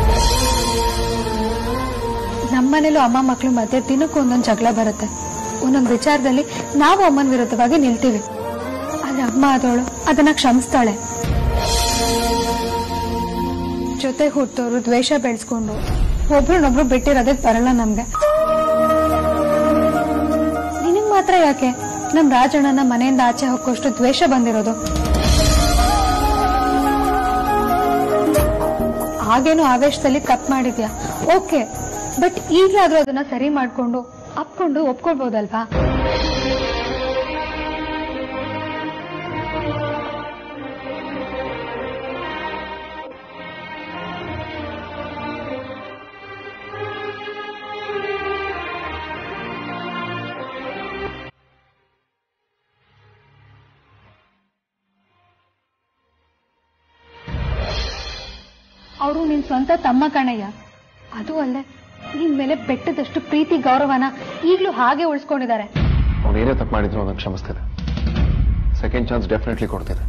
ನಮ್ಮನೇಲೂ ಅಮ್ಮ ಮಕ್ಳು ಮಧ್ಯೆ ದಿನಕ್ಕೂ ಒಂದೊಂದು ಜಗಳ ಬರುತ್ತೆ ಒಂದೊಂದು ವಿಚಾರದಲ್ಲಿ ನಾವು ಅಮ್ಮನ ವಿರುದ್ಧವಾಗಿ ನಿಲ್ತೀವಿ ಆದ್ರೆ ಅಮ್ಮ ಆದವಳು ಅದನ್ನ ಕ್ಷಮಿಸ್ತಾಳೆ ಜೊತೆ ಹುಟ್ಟೋರು ದ್ವೇಷ ಬೆಳೆಸ್ಕೊಂಡು ಒಬ್ರನ್ನೊಬ್ರು ಬಿಟ್ಟಿರೋದಕ್ಕೆ ಬರಲ್ಲ ನಮ್ಗೆ ನಿನಗ್ ಮಾತ್ರ ಯಾಕೆ ನಮ್ ರಾಜಣ್ಣನ ಮನೆಯಿಂದ ಆಚೆ ಹೋಗೋಷ್ಟು ದ್ವೇಷ ಬಂದಿರೋದು ಹಾಗೇನು ಆವೇಶದಲ್ಲಿ ತಪ್ಪು ಮಾಡಿದ್ಯಾ ಓಕೆ ಬಟ್ ಈಗಲಾದ್ರೂ ಅದನ್ನ ಸರಿ ಮಾಡ್ಕೊಂಡು ಅಪ್ಕೊಂಡು ಒಪ್ಕೊಳ್ಬೋದಲ್ವಾ ಅವರು ನಿನ್ ಸ್ವಂತ ತಮ್ಮ ಕಣಯ್ಯ ಅದು ಅಲ್ಲದೆ ನಿನ್ ಮೇಲೆ ಬೆಟ್ಟದಷ್ಟು ಪ್ರೀತಿ ಗೌರವನ ಈಗ್ಲೂ ಹಾಗೆ ಉಳಿಸ್ಕೊಂಡಿದ್ದಾರೆ ಅವ್ನು ಏನೇ ತಪ್ಪು ಮಾಡಿದ್ರು ಅದನ್ನು ಕ್ಷಮಿಸ್ತಿದೆ ಸೆಕೆಂಡ್ ಚಾನ್ಸ್ ಡೆಫಿನೆಟ್ಲಿ ಕೊಡ್ತಿದೆ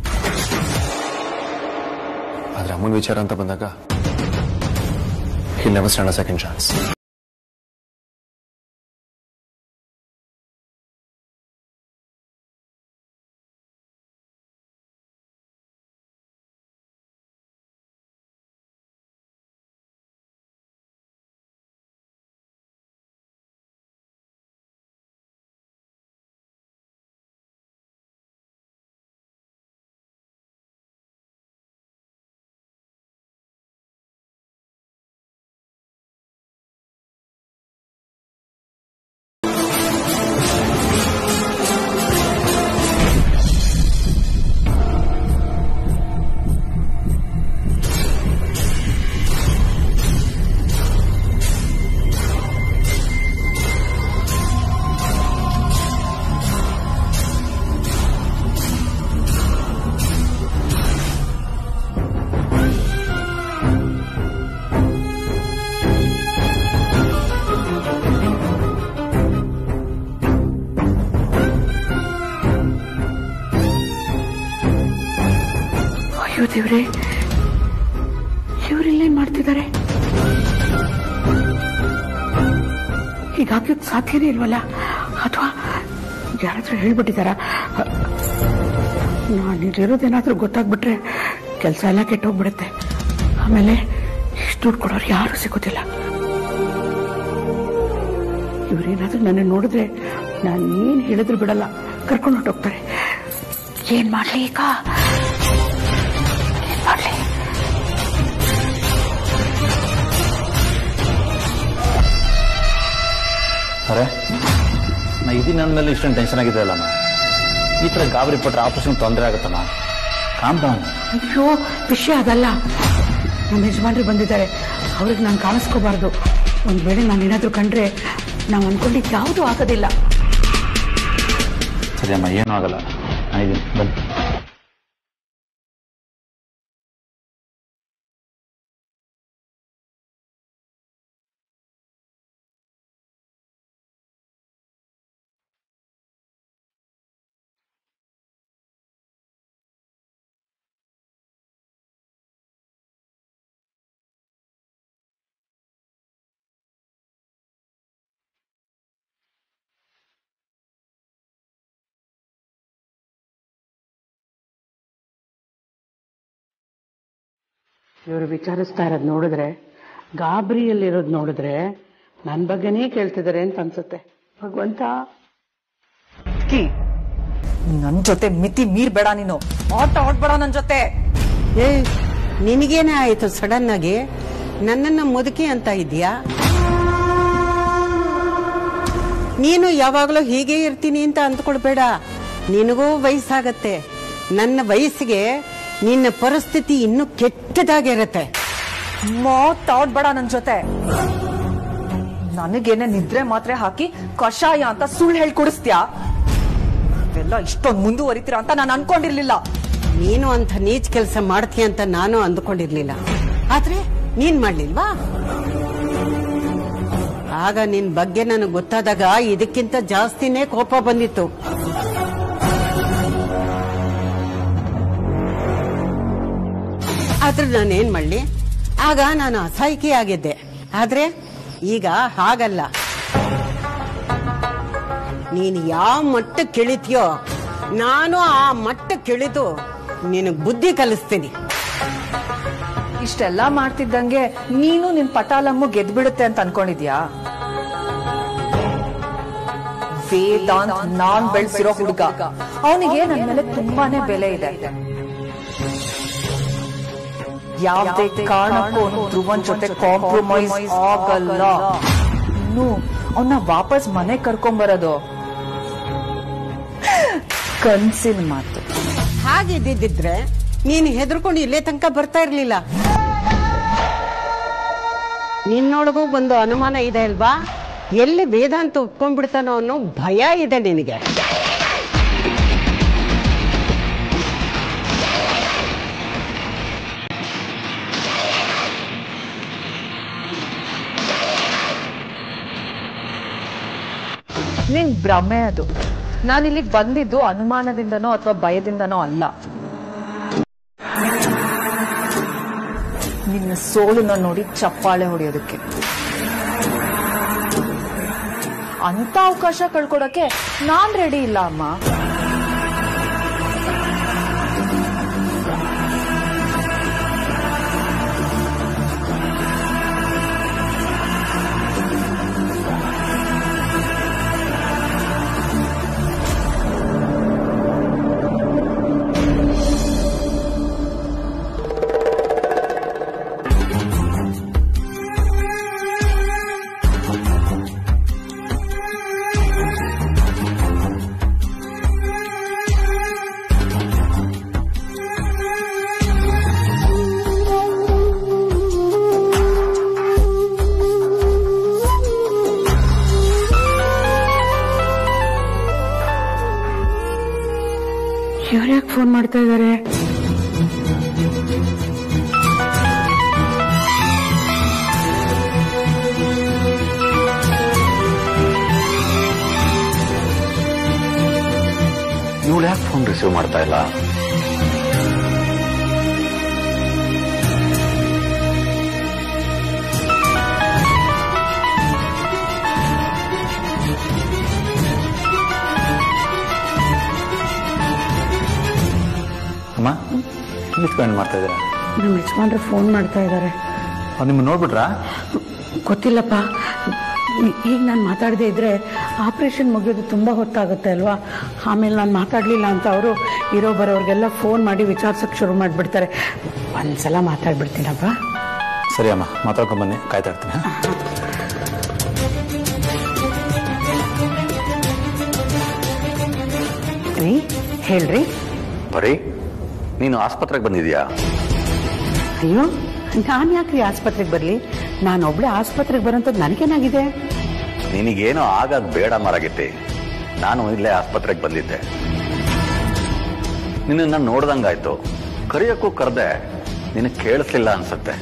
ಆದ್ರೆ ಅಮ್ಮನ ವಿಚಾರ ಅಂತ ಬಂದಾಗ he'll never stand a second chance ಅಯ್ಯೋ ದೇವ್ರೆ ಇವರಿಲ್ಲೇನ್ ಮಾಡ್ತಿದ್ದಾರೆ ಹೀಗಾಗ್ಲಿಕ್ಕೆ ಸಾಧ್ಯನೇ ಇಲ್ವಲ್ಲ ಅಥವಾ ಯಾರಾದ್ರೂ ಹೇಳ್ಬಿಟ್ಟಿದಾರ ನಾನು ಇಲ್ಲಿರೋದೇನಾದ್ರೂ ಗೊತ್ತಾಗ್ಬಿಟ್ರೆ ಕೆಲಸ ಎಲ್ಲ ಕೆಟ್ಟೋಗ್ಬಿಡುತ್ತೆ ಆಮೇಲೆ ಇಷ್ಟು ದುಡ್ಡು ಕೊಡೋರು ಯಾರು ಸಿಗೋದಿಲ್ಲ ಇವರೇನಾದ್ರೂ ನನ್ನ ನೋಡಿದ್ರೆ ನಾನು ಏನ್ ಹೇಳಿದ್ರು ಬಿಡಲ್ಲ ಕರ್ಕೊಂಡು ಹೊಟ್ಟೋಗ್ತಾರೆ ಏನ್ ಮಾಡ್ಲಿ ಈಗ ಏನ್ ಮಾಡ್ಲಿ ಅರೆ ನಾ ಇದೀನಿ ನನ್ನ ಮೇಲೆ ಇಷ್ಟೊಂದು ಟೆನ್ಷನ್ ಆಗಿದೆ ಅಲ್ಲಮ್ಮ ಈ ಥರ ಗಾಬರಿ ಪಟ್ರೆ ಆಪರೇಷನ್ ತೊಂದರೆ ಆಗುತ್ತಮ್ಮ ಕಾಮ್ ಡೌನ್ ಅಯ್ಯೋ ವಿಷಯ ಅದಲ್ಲ ನಮ್ಮ ಯಜಮಾನ್ರು ಬಂದಿದ್ದಾರೆ ಅವ್ರಿಗೆ ನಾನು ಕಾಣಿಸ್ಕೋಬಾರ್ದು ಒಂದ್ ವೇಳೆ ನಾನು ಏನಾದ್ರೂ ಕಂಡ್ರೆ ನಾವು ಅನ್ಕೊಂಡಿದ್ದು ಯಾವುದೂ ಆಗೋದಿಲ್ಲ ಸರಿ ಅಮ್ಮ ಏನೂ ಆಗಲ್ಲ ನಾನಿದ್ದೀನಿ ಬನ್ನಿ ಇವರು ವಿಚಾರಿಸ್ತಾ ಇರೋದು ನೋಡಿದ್ರೆ ಗಾಬರಿಯಲ್ಲಿರೋದು ನೋಡಿದ್ರೆ ನನ್ನ ಬಗ್ಗೆನೇ ಕೇಳ್ತಿದ್ದಾರೆ ಅಂತ ಅನ್ಸುತ್ತೆ ಭಗವಂತ ಕಿ ನನ್ ಜೊತೆ ಮಿತಿ ಮೀರ್ಬೇಡ ನೀನು ಆಟ ಆಡ್ಬೇಡ ನನ್ ಜೊತೆ ಏ ನಿನಗೇನೇ ಆಯ್ತು ಸಡನ್ ಆಗಿ ನನ್ನನ್ನ ಮುದುಕಿ ಅಂತ ಇದೀಯಾ ನೀನು ಯಾವಾಗಲೂ ಹೀಗೆ ಇರ್ತೀನಿ ಅಂತ ಅಂದ್ಕೊಳ್ಬೇಡ ನಿನಗೂ ವಯಸ್ಸಾಗತ್ತೆ ನನ್ನ ವಯಸ್ಸಿಗೆ ನಿನ್ನ ಪರಿಸ್ಥಿತಿ ಇನ್ನೂ ಕೆಟ್ಟದಾಗಿರತ್ತೆ ಮಾತಾಡ್ಬೇಡ ನನ್ ಜೊತೆ ನನಗೇನೆ ನಿದ್ರೆ ಮಾತ್ರೆ ಹಾಕಿ ಕಷಾಯ ಅಂತ ಸುಳ್ಳು ಹೇಳಿ ಕುಡಿಸ್ತ್ಯಾ ಇವೆಲ್ಲ ಇಷ್ಟೊಂದು ಮುಂದುವರಿತೀರಾ ಅಂತ ನಾನು ಅನ್ಕೊಂಡಿರ್ಲಿಲ್ಲ ನೀನು ಅಂತ ನೀಚ್ ಕೆಲಸ ಮಾಡ್ತೀಯ ಅಂತ ನಾನು ಅಂದ್ಕೊಂಡಿರ್ಲಿಲ್ಲ ಆದ್ರೆ ನೀನ್ ಮಾಡ್ಲಿಲ್ವಾ ಆಗ ನಿನ್ ಬಗ್ಗೆ ನನಗೆ ಗೊತ್ತಾದಾಗ ಇದಕ್ಕಿಂತ ಜಾಸ್ತಿನೇ ಕೋಪ ಬಂದಿತ್ತು ಆದ್ರೆ ನಾನೇನ್ ಮಾಡ್ಲಿ ಆಗ ನಾನು ಅಸಹಾಯಕಿ ಆಗಿದ್ದೆ ಆದ್ರೆ ಈಗ ಹಾಗಲ್ಲ ನೀನು ಯಾವ ಮಟ್ಟಕ್ಕೆ ಇಳಿತೀಯೋ ನಾನು ಆ ಮಟ್ಟಕ್ಕೆ ಇಳಿದು ನಿನಗೆ ಬುದ್ಧಿ ಕಲಿಸ್ತೀನಿ ಇಷ್ಟೆಲ್ಲ ಮಾಡ್ತಿದ್ದಂಗೆ ನೀನು ನಿನ್ ಪಟಾಲಮ್ಮು ಗೆದ್ಬಿಡುತ್ತೆ ಅಂತ ಅನ್ಕೊಂಡಿದ್ಯಾ ವೇದಾಂತ್ ನಾನ್ ಬೆಳೆಸಿರೋ ಹುಡುಗ ಅವನಿಗೆ ನನ್ ಮೇಲೆ ತುಂಬಾನೇ ಬೆಲೆ ಇದೆ ಯಾವ್ದೇ ಕಾರಣಕ್ಕೂ ಅವ್ನು ಧ್ರುವನ್ ಜೊತೆ ಕಾಂಪ್ರಮೈಸ್ ಆಗಲ್ಲ ಇನ್ನು ಅವನ್ನ ವಾಪಸ್ ಮನೆ ಕರ್ಕೊಂಬರೋದು ಕನ್ಸಿನ ಮಾತು ಹಾಗಿದ್ದಿದ್ರೆ ನೀನು ಹೆದರ್ಕೊಂಡು ಇಲ್ಲೇ ತನಕ ಬರ್ತಾ ಇರ್ಲಿಲ್ಲ ನಿನ್ನೊಳಗೂ ಒಂದು ಅನುಮಾನ ಇದೆ ಅಲ್ವಾ ಎಲ್ಲಿ ವೇದಾಂತ ಒಪ್ಕೊಂಡ್ಬಿಡ್ತಾನೋ ಅನ್ನೋ ಭಯ ಇದೆ ನಿನಗೆ ನಿನ್ ಭ್ರಮೆ ಅದು ನಾನು ಇಲ್ಲಿಗೆ ಬಂದಿದ್ದು ಅನುಮಾನದಿಂದನೋ ಅಥವಾ ಭಯದಿಂದನೋ ಅಲ್ಲ ನಿನ್ನ ಸೋಲನ್ನ ನೋಡಿ ಚಪ್ಪಾಳೆ ಹೊಡೆಯೋದಕ್ಕೆ ಅಂತ ಅವಕಾಶ ಕಳ್ಕೊಡಕ್ಕೆ ನಾನ್ ರೆಡಿ ಇಲ್ಲ ಅಮ್ಮ ಇವ್ರ್ಯಾಕೆ ಫೋನ್ ಮಾಡ್ತಾ ಇದ್ದಾರೆ ಇವಳು ಯಾಕೆ ಫೋನ್ ರಿಸೀವ್ ಮಾಡ್ತಾ ಇಲ್ಲ ಅಮ್ಮ ನಿಂತ್ಕೊಂಡು ಮಾಡ್ತಾ ಇದ್ದೀರಾ ನಮ್ಮ ಯಜಮಾನ್ರು ಫೋನ್ ಮಾಡ್ತಾ ಇದ್ದಾರೆ ಅವ್ರು ನಿಮ್ಮನ್ನ ನೋಡ್ಬಿಟ್ರಾ ಗೊತ್ತಿಲ್ಲಪ್ಪ ಈ- ಈಗ ನಾನು ಮಾತಾಡದೇ ಇದ್ರೆ ಆಪರೇಷನ್ ಮುಗಿಯೋದು ತುಂಬಾ ಹೊತ್ತಾಗುತ್ತೆ ಅಲ್ವಾ ಆಮೇಲೆ ನಾನು ಮಾತಾಡ್ಲಿಲ್ಲ ಅಂತ ಅವರು ಇರೋ ಬರೋರ್ಗೆಲ್ಲ ಫೋನ್ ಮಾಡಿ ವಿಚಾರಿಸಕ್ ಶುರು ಮಾಡಿಬಿಡ್ತಾರೆ ಒಂದ್ಸಲ ಮಾತಾಡ್ಬಿಡ್ತೀನಪ್ಪ ಸರಿ ಅಮ್ಮ ಮಾತಾಡ್ಕೊಂಡ್ ಬನ್ನಿ ಕಾಯ್ತಾ ಇರ್ತೀನಿ ಹಾ? ರೀ ಹೇಳ್ರಿ ಬರೀ ನೀನು ಆಸ್ಪತ್ರೆಗೆ ಬಂದಿದ್ಯಾ ಅಯ್ಯೋ ನಾನು ಯಾಕ್ರಿ ಆಸ್ಪತ್ರೆಗೆ ಬರಲಿ ನಾನು ಒಬ್ಳೆ ಆಸ್ಪತ್ರೆಗೆ ಬರೋಂಥದ್ದು ನನಗೇನಾಗಿದೆ ನಿನಗೇನೋ ಆಗಾದ್ ಬೇಡ ಮರಗಿತ್ತಿ ನಾನು ಇಲ್ಲೇ ಆಸ್ಪತ್ರೆಗೆ ಬಂದಿದ್ದೆ ನಿನ್ನ ನೋಡ್ದಂಗಾಯ್ತು ಕರೆಯೋಕ್ಕೂ ಕರೆದೆ ನಿನಗೆ ಕೇಳಿಸ್ಲಿಲ್ಲ ಅನ್ಸುತ್ತೆ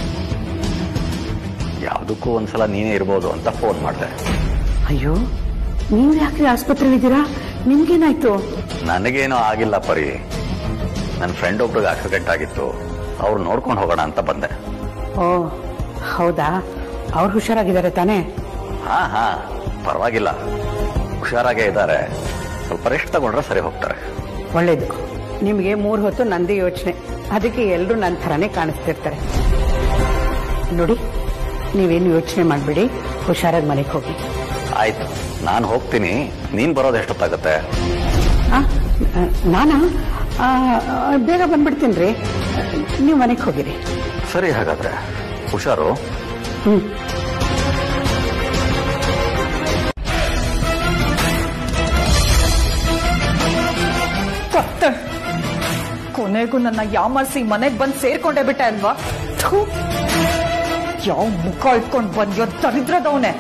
ಯಾವುದಕ್ಕೂ ಒಂದ್ಸಲ ನೀನೇ ಇರ್ಬೋದು ಅಂತ ಫೋನ್ ಮಾಡಿದೆ ಅಯ್ಯೋ ನೀವು ಯಾಕ್ರಿ ಆಸ್ಪತ್ರೆಲಿದ್ದೀರಾ ನಿಮ್ಗೇನಾಯ್ತು ನನಗೇನೋ ಆಗಿಲ್ಲ ಪರಿ ನನ್ನ ಫ್ರೆಂಡ್ ಒಬ್ರಿಗೆ ಆಕ್ಸಿಡೆಂಟ್ ಆಗಿತ್ತು ಅವ್ರು ನೋಡ್ಕೊಂಡು ಹೋಗೋಣ ಅಂತ ಬಂದೆ ಓ ಹೌದಾ ಅವ್ರು ಹುಷಾರಾಗಿದ್ದಾರೆ ತಾನೇ ಹಾ ಹಾ ಪರವಾಗಿಲ್ಲ ಹುಷಾರಾಗೇ ಇದ್ದಾರೆ ಸ್ವಲ್ಪ ರೆಸ್ಟ್ ತಗೊಂಡ್ರೆ ಸರಿ ಹೋಗ್ತಾರೆ ಒಳ್ಳೇದು ನಿಮಗೆ ಮೂರು ಹೊತ್ತು ನಂದೇ ಯೋಚನೆ ಅದಕ್ಕೆ ಎಲ್ಲರೂ ನನ್ನ ಥರನೇ ಕಾಣಿಸ್ತಿರ್ತಾರೆ ನೋಡಿ ನೀವೇನು ಯೋಚನೆ ಮಾಡಬೇಡಿ ಹುಷಾರಾಗಿ ಮನೆಗೆ ಹೋಗಿ ಆಯ್ತು ನಾನು ಹೋಗ್ತೀನಿ ನೀನ್ ಬರೋದು ಎಷ್ಟೊತ್ತಾಗತ್ತೆ ಆ, ಆ, ನಾನಾ ಆ, ಆ, ಬೇಗ ಬಂದ್ಬಿಡ್ತೀನಿ ರೀ ನೀವು ಮನೆಗೆ ಹೋಗಿರಿ ಸರಿ ಹಾಗಾದ್ರೆ ಹುಷಾರು ಹ್ಮ್ ಕೊತ್ತ ಕೊನೆಗೂ ನನ್ನ ಯಾಮರ್ಸಿ ಮನೆಗ್ ಬಂದ್ ಸೇರ್ಕೊಂಡೇ ಬಿಟ್ಟೆ ಅಲ್ವಾ ಥು. ಯಾವ ಮುಖ ಇಟ್ಕೊಂಡು ಬಂದ್ಯೋ ದರಿದ್ರದವನೆ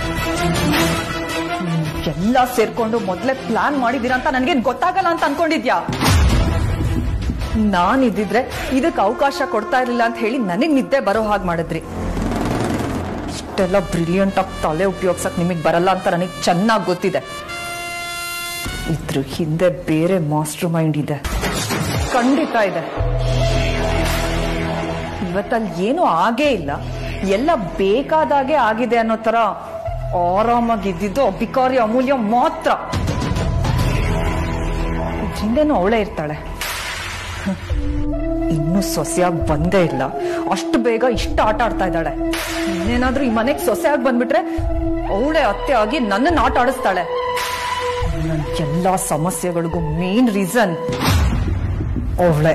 ಎಲ್ಲ ಸೇರ್ಕೊಂಡು ಮೊದ್ಲೇ ಪ್ಲಾನ್ ಮಾಡಿದೀರ ಅಂತ ನನ್ಗೇನ್ ಗೊತ್ತಾಗಲ್ಲ ಅಂತ ಅನ್ಕೊಂಡಿದ್ಯಾ ನಾನ್ ಇದ್ದಿದ್ರೆ ಇದಕ್ಕೆ ಅವಕಾಶ ಕೊಡ್ತಾ ಇರ್ಲಿಲ್ಲ ಅಂತ ಹೇಳಿ ನನಗ್ ನಿದ್ದೆ ಬರೋ ಹಾಗೆ ಮಾಡಿದ್ರಿ ಇಷ್ಟೆಲ್ಲ ಬ್ರಿಲಿಯಂಟ್ ಆಗಿ ತಲೆ ಉಪಯೋಗ್ಸಕ್ ನಿಮಗ್ ಬರಲ್ಲ ಅಂತ ನನಗೆ ಚೆನ್ನಾಗಿ ಗೊತ್ತಿದೆ ಇದ್ರ ಹಿಂದೆ ಬೇರೆ ಮಾಸ್ಟರ್ ಮೈಂಡ್ ಇದೆ ಖಂಡಿತ ಇದೆ ಇವತ್ತಲ್ಲಿ ಏನೂ ಆಗೇ ಇಲ್ಲ ಎಲ್ಲ ಬೇಕಾದಾಗೆ ಆಗಿದೆ ಅನ್ನೋ ತರ ಆರಾಮಾಗಿದ್ದಿದ್ದು ಬಿಕಾರಿ ಅಮೂಲ್ಯ ಮಾತ್ರ ಇದ್ರ ಹಿಂದೆನೂ ಅವಳೇ ಇರ್ತಾಳೆ ಹ್ಮ್. ಇನ್ನೂ ಸೊಸೆಯಾಗಿ ಬಂದೇ ಇಲ್ಲ ಅಷ್ಟು ಬೇಗ ಇಷ್ಟ ಆಟ ಆಡ್ತಾ ಇದ್ದಾಳೆ ಇನ್ನೇನಾದ್ರೂ ಈ ಮನೆಗೆ ಸೊಸೆಯಾಗಿ ಬಂದ್ಬಿಟ್ರೆ ಅವಳೇ ಅತ್ತೆ ಆಗಿ ನನ್ನನ್ನು ಆಟ ಆಡಿಸ್ತಾಳೆ ನನ್ನ ಎಲ್ಲಾ ಸಮಸ್ಯೆಗಳಿಗೂ ಮೇನ್ ರೀಸನ್ ಅವಳೆ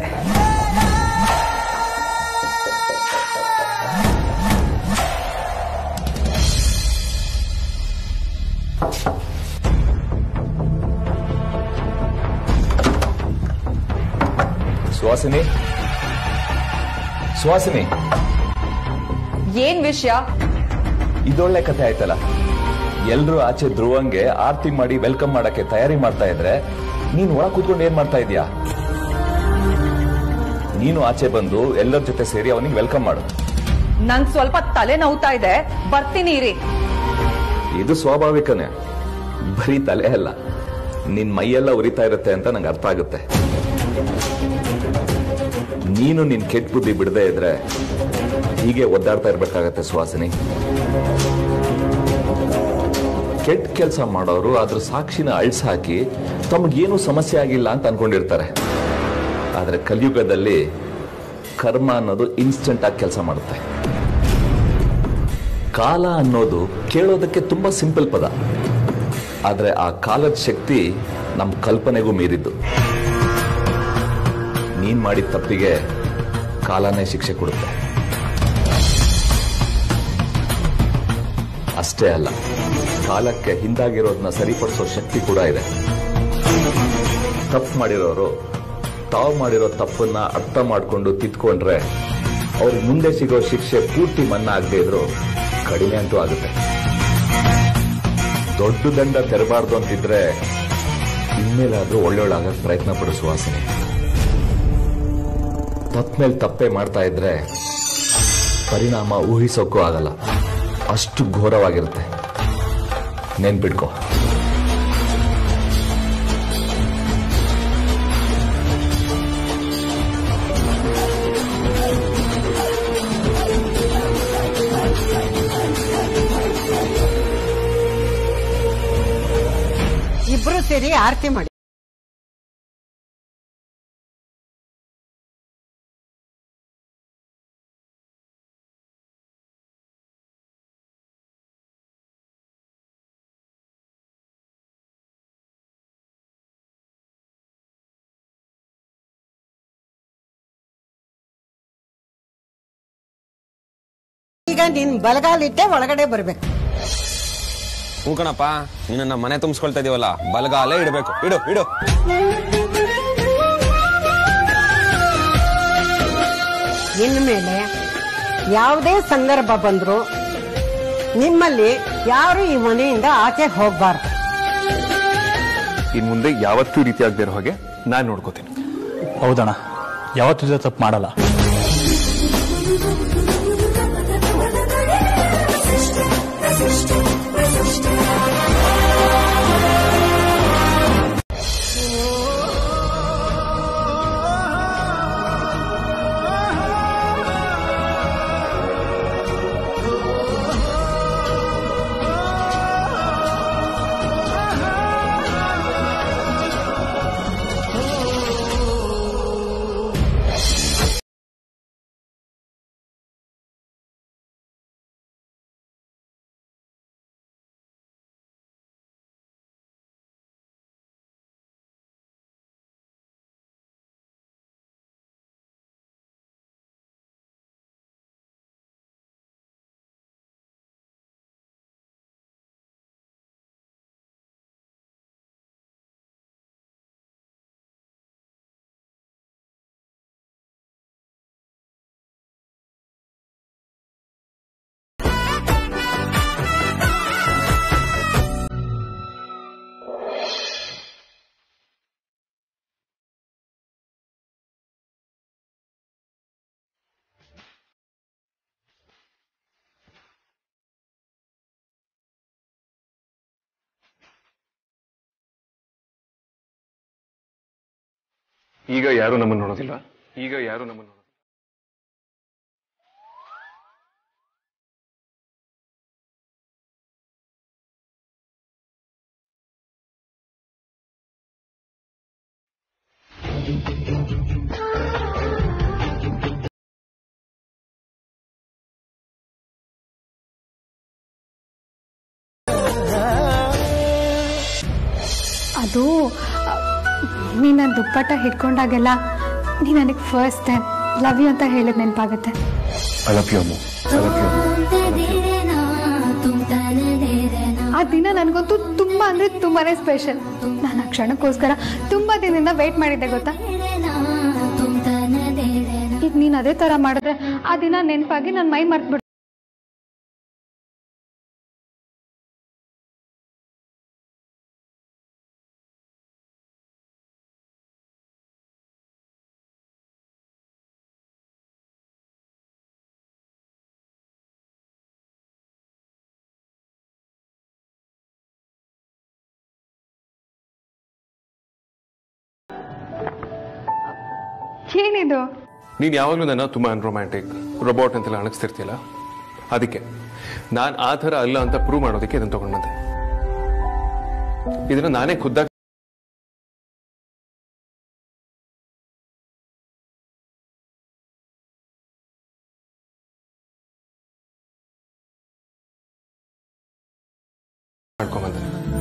ಸುವಾಸಿನಿ ಸುವಾಸಿನಿ ಏನ್ ವಿಷಯ ಇದೊಳ್ಳೆ ಕಥೆ ಆಯ್ತಲ್ಲ ಎಲ್ರು ಆಚೆ ಧ್ರುವಂಗೆ ಆರ್ತಿ ಮಾಡಿ ವೆಲ್ಕಮ್ ಮಾಡಕ್ಕೆ ತಯಾರಿ ಮಾಡ್ತಾ ಇದ್ರೆ ನೀನ್ ಒಳ ಕೂತ್ಕೊಂಡು ಏನ್ ಮಾಡ್ತಾ ಇದೀಯಾ ನೀನು ಆಚೆ ಬಂದು ಎಲ್ಲರ ಜೊತೆ ಸೇರಿ ಅವನಿಗೆ ವೆಲ್ಕಮ್ ಮಾಡು ನಂಗ್ ಸ್ವಲ್ಪ ತಲೆ ನೋವ್ತಾ ಇದೆ ಬರ್ತೀನಿ ಇರಿ ಇದು ಸ್ವಾಭಾವಿಕನೇ ಬರೀ ತಲೆ ಅಲ್ಲ ನಿನ್ ಮೈಯೆಲ್ಲ ಉರಿತಾ ಇರುತ್ತೆ ಅಂತ ನಂಗೆ ಅರ್ಥ ಆಗುತ್ತೆ ನೀನು ನಿನ್ ಕೆಟ್ಟ ಬುದ್ಧಿ ಬಿಡದೇ ಇದ್ರೆ ಹೀಗೆ ಒದ್ದಾಡ್ತಾ ಇರ್ಬೇಕಾಗತ್ತೆ ಸುವಾಸಿನಿ ಕೆಟ್ಟ ಕೆಲಸ ಮಾಡೋರು ಅದ್ರ ಸಾಕ್ಷಿನ ಅಳ್ಸಾಕಿ ತಮಗೇನು ಸಮಸ್ಯೆ ಆಗಿಲ್ಲ ಅಂತ ಅನ್ಕೊಂಡಿರ್ತಾರೆ ಆದ್ರೆ ಕಲಿಯುಗದಲ್ಲಿ ಕರ್ಮ ಅನ್ನೋದು ಇನ್ಸ್ಟೆಂಟ್ ಆಗಿ ಕೆಲಸ ಮಾಡುತ್ತೆ ಕಾಲ ಅನ್ನೋದು ಕೇಳೋದಕ್ಕೆ ತುಂಬಾ ಸಿಂಪಲ್ ಪದ ಆದ್ರೆ ಆ ಕಾಲದ ಶಕ್ತಿ ನಮ್ಮ ಕಲ್ಪನೆಗೂ ಮೀರಿದ್ದು ನೀನ್ ಮಾಡಿದ ತಪ್ಪಿಗೆ ಕಾಲನೇ ಶಿಕ್ಷೆ ಕೊಡುತ್ತೆ ಅಷ್ಟೇ ಅಲ್ಲ ಕಾಲಕ್ಕೆ ಹಿಂದಾಗಿರೋದನ್ನ ಸರಿಪಡಿಸೋ ಶಕ್ತಿ ಕೂಡ ಇದೆ ತಪ್ಪು ಮಾಡಿರೋರು ತಾವು ಮಾಡಿರೋ ತಪ್ಪನ್ನ ಅರ್ಥ ಮಾಡ್ಕೊಂಡು ತಿದ್ಕೊಂಡ್ರೆ ಅವ್ರಿಗೆ ಮುಂದೆ ಸಿಗೋ ಶಿಕ್ಷೆ ಪೂರ್ತಿ ಮನ್ನಾ ಆಗದೆ ಇದ್ರು ಕಡಿಮೆ ಅಂತೂ ಆಗುತ್ತೆ ದೊಡ್ಡ ದಂಡ ತೆರಬಾರ್ದು ಅಂತಿದ್ರೆ ಇನ್ಮೇಲಾದ್ರೂ ಒಳ್ಳೊಳ್ಳಾಗಕ್ಕೆ ಪ್ರಯತ್ನ ಪಡು ಸುವಾಸನೆ ತಪ್ಪ ಮೇಲೆ ತಪ್ಪೇ ಮಾಡ್ತಾ ಇದ್ರೆ ಪರಿಣಾಮ ಊಹಿಸೋಕ್ಕೂ ಆಗಲ್ಲ ಅಷ್ಟು ಘೋರವಾಗಿರುತ್ತೆ ನೆನ್ಪಿಡ್ಕೋ ಇಬ್ರು ಸೇರಿ ಆರತಿ ಮಾಡಿ ಈಗ ನೀನ್ ಬಲಗಾಲಿಟ್ಟೆ ಒಳಗಡೆ ಬರ್ಬೇಕು ಹ್ಞೂ ಕಣಪ್ಪ ನಿನ್ನ ಮನೆ ತುಂಬಿಸ್ಕೊಳ್ತಾ ಇದೀವಲ್ಲ ಬಲಗಾಲೇ ಇಡಬೇಕು ಇಡು ಇಡು ಇನ್ಮೇಲೆ ಯಾವುದೇ ಸಂದರ್ಭ ಬಂದ್ರು ನಿಮ್ಮಲ್ಲಿ ಯಾರು ಈ ಮನೆಯಿಂದ ಆಚೆ ಹೋಗ್ಬಾರ್ದು ಇನ್ ಮುಂದೆ ಯಾವತ್ತೂ ಈ ರೀತಿ ಆಗದೆ ಇರೋ ಹಾಗೆ ನಾನ್ ನೋಡ್ಕೋತೀನಿ ಹೌದಣ್ಣ ಯಾವತ್ತೂ ತಪ್ಪು ಮಾಡಲ್ಲ ಈಗ ಯಾರು ನಮ್ಮನ್ನು ನೋಡೋದಿಲ್ವಾ ಈಗ ಯಾರು ನಮ್ಮನ್ನು ನೋಡೋದಿಲ್ಲ ಅದು ನೀ ನನ್ನ ದುಪ್ಪಟ್ಟ ಹಿಡ್ಕೊಂಡಾಗೆಲ್ಲ ನೀ ನನಗೆ ಫಸ್ಟ್ ಟೈಮ್ ಲವ್ ಯು ಅಂತ ಹೇಳಿದ್ ನೆನಪಾಗುತ್ತೆ I love you Ammu I love you ಆ ದಿನ ನನಗಂತೂ ತುಂಬಾ ಅಂದ್ರೆ ತುಂಬಾನೇ ಸ್ಪೆಷಲ್ ನಾನು ಆ ಕ್ಷಣಕ್ಕೋಸ್ಕರ ತುಂಬಾ ದಿನದಿಂದ ವೇಟ್ ಮಾಡಿದ್ದೆ ಗೊತ್ತಾ ಈಗ ನೀನ್ ಅದೇ ತರ ಮಾಡಿದ್ರೆ ಆ ದಿನ ನೆನಪಾಗಿ ನನ್ನ ಮೈ ಮರ್ತ್ಬಿಡ್ ಏನಿದು ನೀನ್ ಯಾವಾಗಲೂ ನನ್ನ ತುಂಬಾ ಅನ್ರೊಮ್ಯಾಂಟಿಕ್ ರೋಬೋಟ್ ಅಂತೆಲ್ಲ ಅಣಗಿಸ್ತಿರ್ತೀಯಲ್ಲ ಅದಕ್ಕೆ ನಾನ್ ಆ ಥರ ಅಲ್ಲ ಅಂತ ಪ್ರೂವ್ ಮಾಡೋದಕ್ಕೆ ಇದನ್ನ ತಗೊಂಡ್ ಬಂದೆ ಇದನ್ನ ನಾನೇ ಖುದ್ದಾಗಿ ಮಾಡ್ಕೊಂಬಂದೆ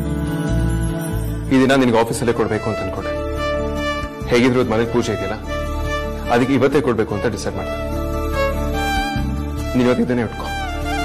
ಈ ದಿನ ನಿನಗೆ ಆಫೀಸಲ್ಲೇ ಕೊಡ್ಬೇಕು ಅಂತ ಅನ್ಕೊಂಡೆ ಹೇಗಿದ್ರು ಇವತ್ತು ಮನೆಗೆ ಪೂಜೆ ಇದೆಯಲ್ಲ ಅದಕ್ಕೆ ಇವತ್ತೇ ಕೊಡ್ಬೇಕು ಅಂತ ಡಿಸೈಡ್ ಮಾಡಿದೆ ನೀನು ಇವತ್ತು ಇದನ್ನೇ ಇಟ್ಕೋ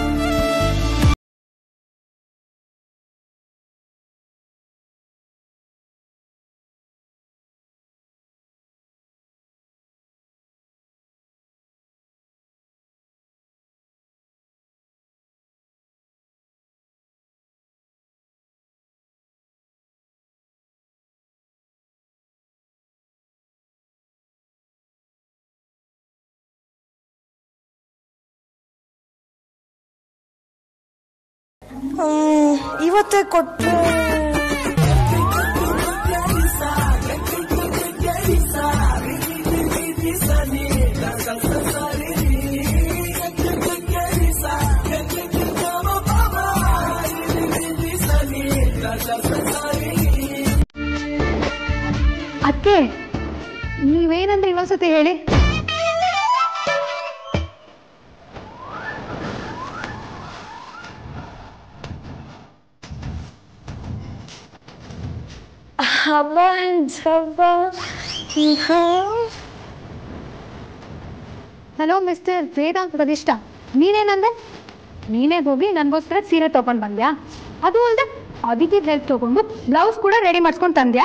ಇವತ್ತೇ ಕೊಟ್ಟರೆ ಅದಕ್ಕೆ ನೀವೇನಂದ್ರೆ ಇನ್ನೊಂದ್ಸತಿ ಹೇಳಿ ಹಬ್ಬ ಹಬ್ಬ ಹಲೋ ಮಿಸ್ಟರ್ ವೇದಾಂತ್ ಪ್ರತಿಷ್ಠಾ ನೀನೇನಂದೆ ನೀನೇ ಹೋಗಿ ನನಗೋಸ್ಕರ ಸೀರೆ ತಗೊಂಡ್ ಬಂದ್ಯಾ ಅದು ಅಲ್ದೆ ಅದಕ್ಕೆ ಹೆಲ್ಪ್ ತಗೊಂಡು ಬ್ಲೌಸ್ ಕೂಡ ರೆಡಿ ಮಾಡ್ಸ್ಕೊಂಡ್ ತಂದ್ಯಾ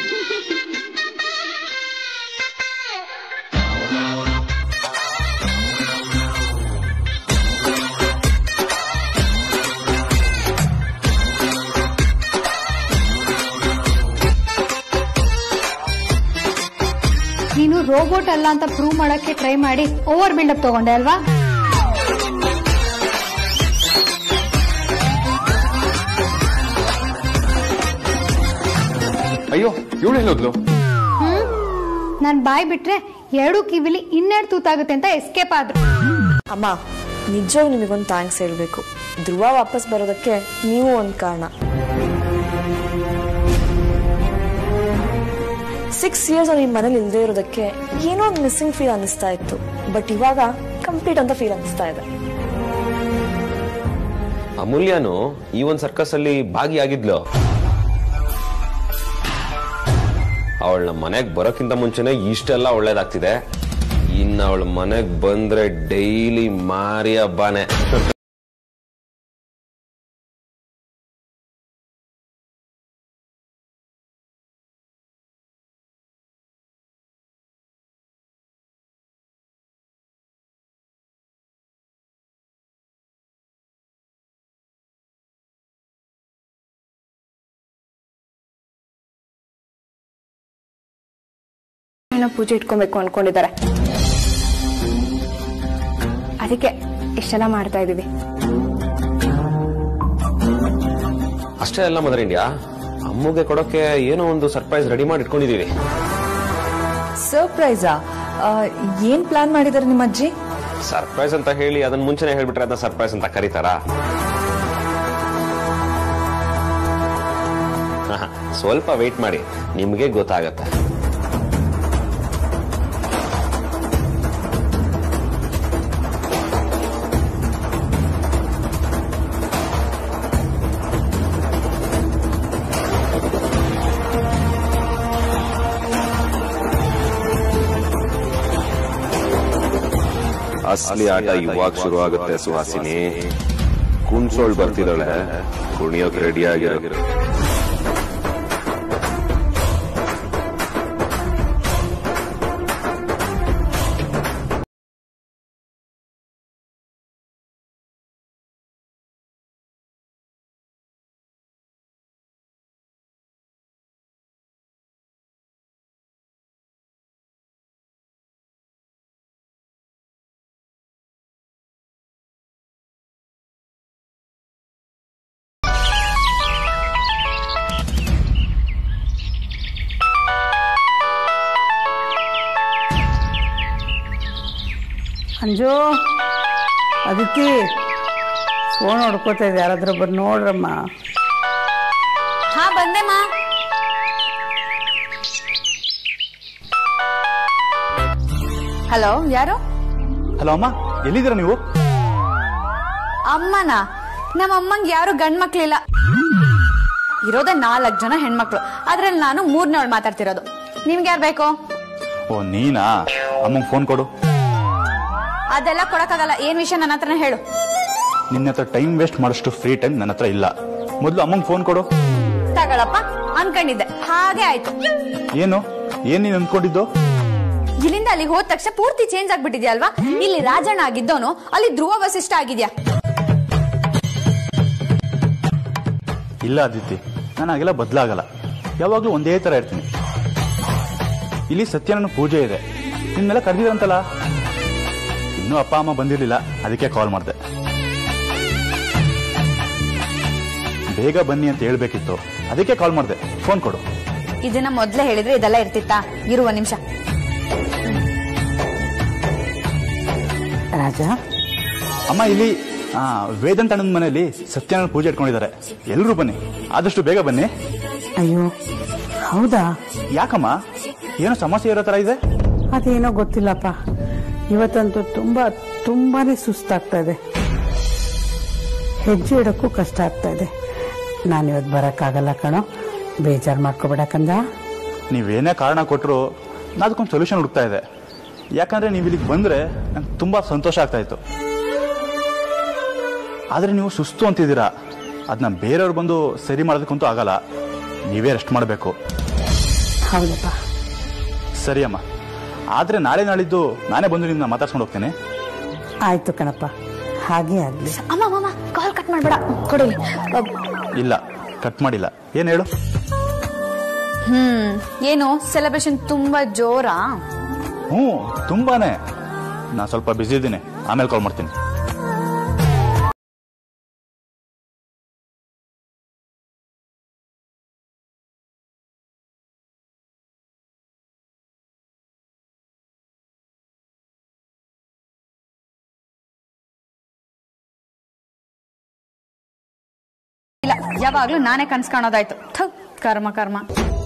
ನೀನು ರೋಬೋಟ್ ಅಲ್ಲ ಅಂತ ಪ್ರೂವ್ ಮಾಡಕ್ಕೆ ಟ್ರೈ ಮಾಡಿ ಓವರ್ ಬಿಲ್ಡಪ್ ತಗೊಂಡೆ ಅಲ್ವಾ ಅಯ್ಯೋ ಇವಳು ಹೇಳೋದ್ಲು ಹ್ಮ್ ನಾನ್ ಬಾಯ್ ಬಿಟ್ರೆ ಎರಡು ಕಿವಿಲಿ ಇನ್ನೆರಡು ತೂತಾಗುತ್ತೆ ಅಂತ ಎಸ್ಕೇಪ್ ಆದ್ರು ಅಮ್ಮ ನಿಜವಾಗ್ ನಿಮಗೊಂದು ಥ್ಯಾಂಕ್ಸ್ ಹೇಳಬೇಕು ಧ್ರುವ ವಾಪಸ್ ಬರೋದಕ್ಕೆ ನೀವು ಒಂದು ಕಾರಣ ಸಿಕ್ಸ್ ಇಯರ್ಸ್ ನಿಮ್ಮ ಮನೇಲಿ ಇಲ್ಲದೆ ಇರೋದಕ್ಕೆ ಏನೋ ಒಂದು ಮಿಸ್ಸಿಂಗ್ ಫೀಲ್ ಅನಿಸ್ತಾ ಇತ್ತು ಬಟ್ ಇವಾಗ ಕಂಪ್ಲೀಟ್ ಅಂತ ಫೀಲ್ ಅನಿಸ್ತಾ ಇದೆ ಅಮೂಲ್ಯನು ಈ ಒಂದ್ ಸರ್ಕಸ್ ಅಲ್ಲಿ ಭಾಗಿಯಾಗಿದ್ಲು ಅವಳ ನಮ್ಮ ಮನೆಗ್ ಬರೋಕ್ಕಿಂತ ಮುಂಚೆನೆ ಇಷ್ಟೆಲ್ಲ ಒಳ್ಳೇದಾಗ್ತಿದೆ ಇನ್ನು ಅವಳ ಮನೆಗ್ ಬಂದ್ರೆ ಡೈಲಿ ಮಾರಿ ಹಬ್ಬಾನೆ ಏನೋ ಪೂಜೆ ಇಟ್ಕೊಬೇಕು ಅನ್ಕೊಂಡಿದ್ದಾರೆ ಅದಕ್ಕೆ ಇಷ್ಟೆಲ್ಲ ಮಾಡ್ತಾ ಇದೀವಿ ಅಷ್ಟೇ ಅಲ್ಲ ಮದರ್ ಇಂಡಿಯಾ ಅಮ್ಮಗೆ ಕೊಡೋಕೆ ಏನೋ ಒಂದು ಸರ್ಪ್ರೈಸ್ ರೆಡಿ ಮಾಡಿ ಇಟ್ಕೊಂಡಿದೀವಿ ಸರ್ಪ್ರೈಸಾ ಏನ್ ಪ್ಲಾನ್ ಮಾಡಿದಾರೆ ನಿಮ್ಮ ಅಜ್ಜಿ ಸರ್ಪ್ರೈಸ್ ಅಂತ ಹೇಳಿ ಅದನ್ನ ಮುಂಚೆನೆ ಹೇಳ್ಬಿಟ್ರೆ ಅದನ್ನ ಸರ್ಪ್ರೈಸ್ ಅಂತ ಕರೀತಾರಾ ಆಹಾ, ಸ್ವಲ್ಪ ವೇಟ್ ಮಾಡಿ ನಿಮ್ಗೆ ಗೊತ್ತಾಗತ್ತೆ ಅಸಲಿ ಆಟ ಇವಾಗ ಶುರು ಆಗುತ್ತೆ ಸುಹಾಸಿನಿ ಕುಣ್ಸೋಳ್ ಬರ್ತಿದ್ದಾಳೆ ಕುಣಿಯೋಕ್ ರೆಡಿ ಆಗಿರೋ ಅಂಜು ಅದಕ್ಕೆ ಫೋನ್ ಹೊಡ್ಕೋತಾ ಇದೆ ಯಾರಾದ್ರೂ ಬಂದು ನೋಡ್ರಮ್ಮ ಹಾ ಬಂದೆ ಮಾ ಹಲೋ ಯಾರು ಹಲೋ ಅಮ್ಮ ಎಲ್ಲಿದ್ದೀರಾ ನೀವು ಅಮ್ಮನ ನಮ್ಮ ಅಮ್ಮಂಗೆ ಯಾರು ಗಂಡ್ ಮಕ್ಳಿಲ್ಲ ಇರೋದೇ ನಾಲ್ಕು ಜನ ಹೆಣ್ಮಕ್ಳು ಅದ್ರಲ್ಲಿ ನಾನು ಮೂರ್ನವಳು ಮಾತಾಡ್ತಿರೋದು ನಿಮ್ಗೆ ಯಾರು ಬೇಕು ಓ ನೀನಾ ಅಮ್ಮಂಗೆ ಫೋನ್ ಕೊಡು ಅದೆಲ್ಲ ಕೊಡಕ್ಕಾಗಲ್ಲ ಏನ್ ವಿಷಯ ನನ್ನ ಹತ್ರನೇ ಹೇಳು ನಿನ್ನ ಹತ್ರ ಟೈಮ್ ವೇಸ್ಟ್ ಮಾಡೋಷ್ಟು ಫ್ರೀ ಟೈಮ್ ನನ್ನ ಹತ್ರ ಇಲ್ಲ ಮೊದಲು ಅಮ್ಮಂಗೆ ಫೋನ್ ಕೊಡು ತಗೊಳಪ್ಪ ಅನ್ಕೊಂಡಿದ್ದೆ ಹಾಗೆ ಆಯ್ತು ಏನು ಏನ್ ನೀನು ಅಂದ್ಕೊಂಡಿದ್ದು ಇಲ್ಲಿಂದ ಅಲ್ಲಿಗೆ ಹೋದ ತಕ್ಷಣ ಪೂರ್ತಿ ಚೇಂಜ್ ಆಗ್ಬಿಟ್ಟಿದ್ಯಾ ಅಲ್ವಾ ಇಲ್ಲಿ ರಾಜಣ್ಣ ಆಗಿದ್ದೋನು ಅಲ್ಲಿ ಧ್ರುವ ವಸಿಷ್ಠ ಆಗಿದ್ಯಾ ಇಲ್ಲ ಅದಿತಿ ನಾನು ಹಾಗೆಲ್ಲ ಬದಲಾಗಲ್ಲ ಯಾವಾಗಲೂ ಒಂದೇ ಥರ ಇರ್ತೀನಿ ಇಲ್ಲಿ ಸತ್ಯನಾರಾಯಣ ಪೂಜೆ ಇದೆ ನಿನ್ನೆಲ್ಲ ಕರೆದಿರಂತಲ್ಲ ಇನ್ನೂ ಅಪ್ಪ ಅಮ್ಮ ಬಂದಿರಲಿಲ್ಲ ಅದಕ್ಕೆ ಕಾಲ್ ಮಾಡಿದೆ ಬೇಗ ಬನ್ನಿ ಅಂತ ಹೇಳ್ಬೇಕಿತ್ತು ಅದಕ್ಕೆ ಕಾಲ್ ಮಾಡಿದೆ ಫೋನ್ ಕೊಡು ಇದನ್ನ ಮೊದ್ಲೇ ಹೇಳಿದ್ರೆ ಇದೆಲ್ಲ ಇರ್ತಿತ್ತಾ ಇರುವ ನಿಮಿಷ ರಾಜ ಅಮ್ಮ ಇಲ್ಲಿ ಆ, ವೇದಾಂತ ಅಣ್ಣನ ಮನೆಯಲ್ಲಿ ಸತ್ಯನಾರಾಯಣ ಪೂಜೆ ಇಟ್ಕೊಂಡಿದ್ದಾರೆ ಎಲ್ಲರೂ ಬನ್ನಿ ಆದಷ್ಟು ಬೇಗ ಬನ್ನಿ ಅಯ್ಯೋ ಹೌದಾ ಯಾಕಮ್ಮ ಏನೋ ಸಮಸ್ಯೆ ಇರೋ ತರ ಇದೆ ಅದೇನೋ ಗೊತ್ತಿಲ್ಲಪ್ಪ ಇವತ್ತಂತೂ ತುಂಬಾ ತುಂಬಾನೇ ಸುಸ್ತಾಗ್ತಾ ಇದೆ ಹೆಜ್ಜೆ ಇಡಕ್ಕೂ ಕಷ್ಟ ಆಗ್ತಾ ಇದೆ ನಾನು ಇವತ್ತು ಬರೋಕ್ಕಾಗಲ್ಲ ಕಣೋ ಬೇಜಾರು ಮಾಡ್ಕೋಬೇಡ ಕಂದ ನೀವೇನೇ ಕಾರಣ ಕೊಟ್ಟರು ನಾನು ಅದಕ್ಕೊಂದು ಸೊಲ್ಯೂಷನ್ ಹುಡುಕ್ತಾ ಇದೆ ಯಾಕಂದ್ರೆ ನೀವು ಇಲ್ಲಿಗೆ ಬಂದ್ರೆ ನಂಗೆ ತುಂಬಾ ಸಂತೋಷ ಆಗ್ತಾ ಇತ್ತು ಆದ್ರೆ ನೀವು ಸುಸ್ತು ಅಂತಿದ್ದೀರಾ ಅದನ್ನ ಬೇರೆಯವ್ರು ಬಂದು ಸರಿ ಮಾಡೋದಕ್ಕಂತೂ ಆಗಲ್ಲ ನೀವೇ ರೆಸ್ಟ್ ಮಾಡಬೇಕು ಹೌದಪ್ಪ ಸರಿ ಅಮ್ಮ ಆದ್ರೆ ನಾಳೆ ನಾಳಿದ್ದು ನಾನೇ ಬಂದು ನಿಮ್ಮನ್ನ ಮಾತಾಡ್ಸ್ಕೊಂಡು ಹೋಗ್ತೇನೆ ಆಯ್ತು ಕಣಪ್ಪ ಹಾಗೆ ಆಗ್ಲಿ ಅಮ್ಮ ಅಮ್ಮ ಕಾಲ್ ಕಟ್ ಮಾಡ್ಬೇಡ ಕೊಡಿ ಇಲ್ಲ ಕಟ್ ಮಾಡಿಲ್ಲ ಏನ್ ಹೇಳು ಹ್ಮ್ ಏನು ಸೆಲೆಬ್ರೇಷನ್ ತುಂಬಾ ಜೋರಾ ಹ್ಞೂ ತುಂಬಾನೇ ನಾ ಸ್ವಲ್ಪ ಬ್ಯುಸಿ ಇದ್ದೀನಿ ಆಮೇಲೆ ಕಾಲ್ ಮಾಡ್ತೀನಿ ಇಲ್ಲ ಯಾವಾಗ್ಲೂ ನಾನೇ ಕನ್ಸ್ ಕಾಣೋದಾಯ್ತು ಥು, ಕರ್ಮ ಕರ್ಮ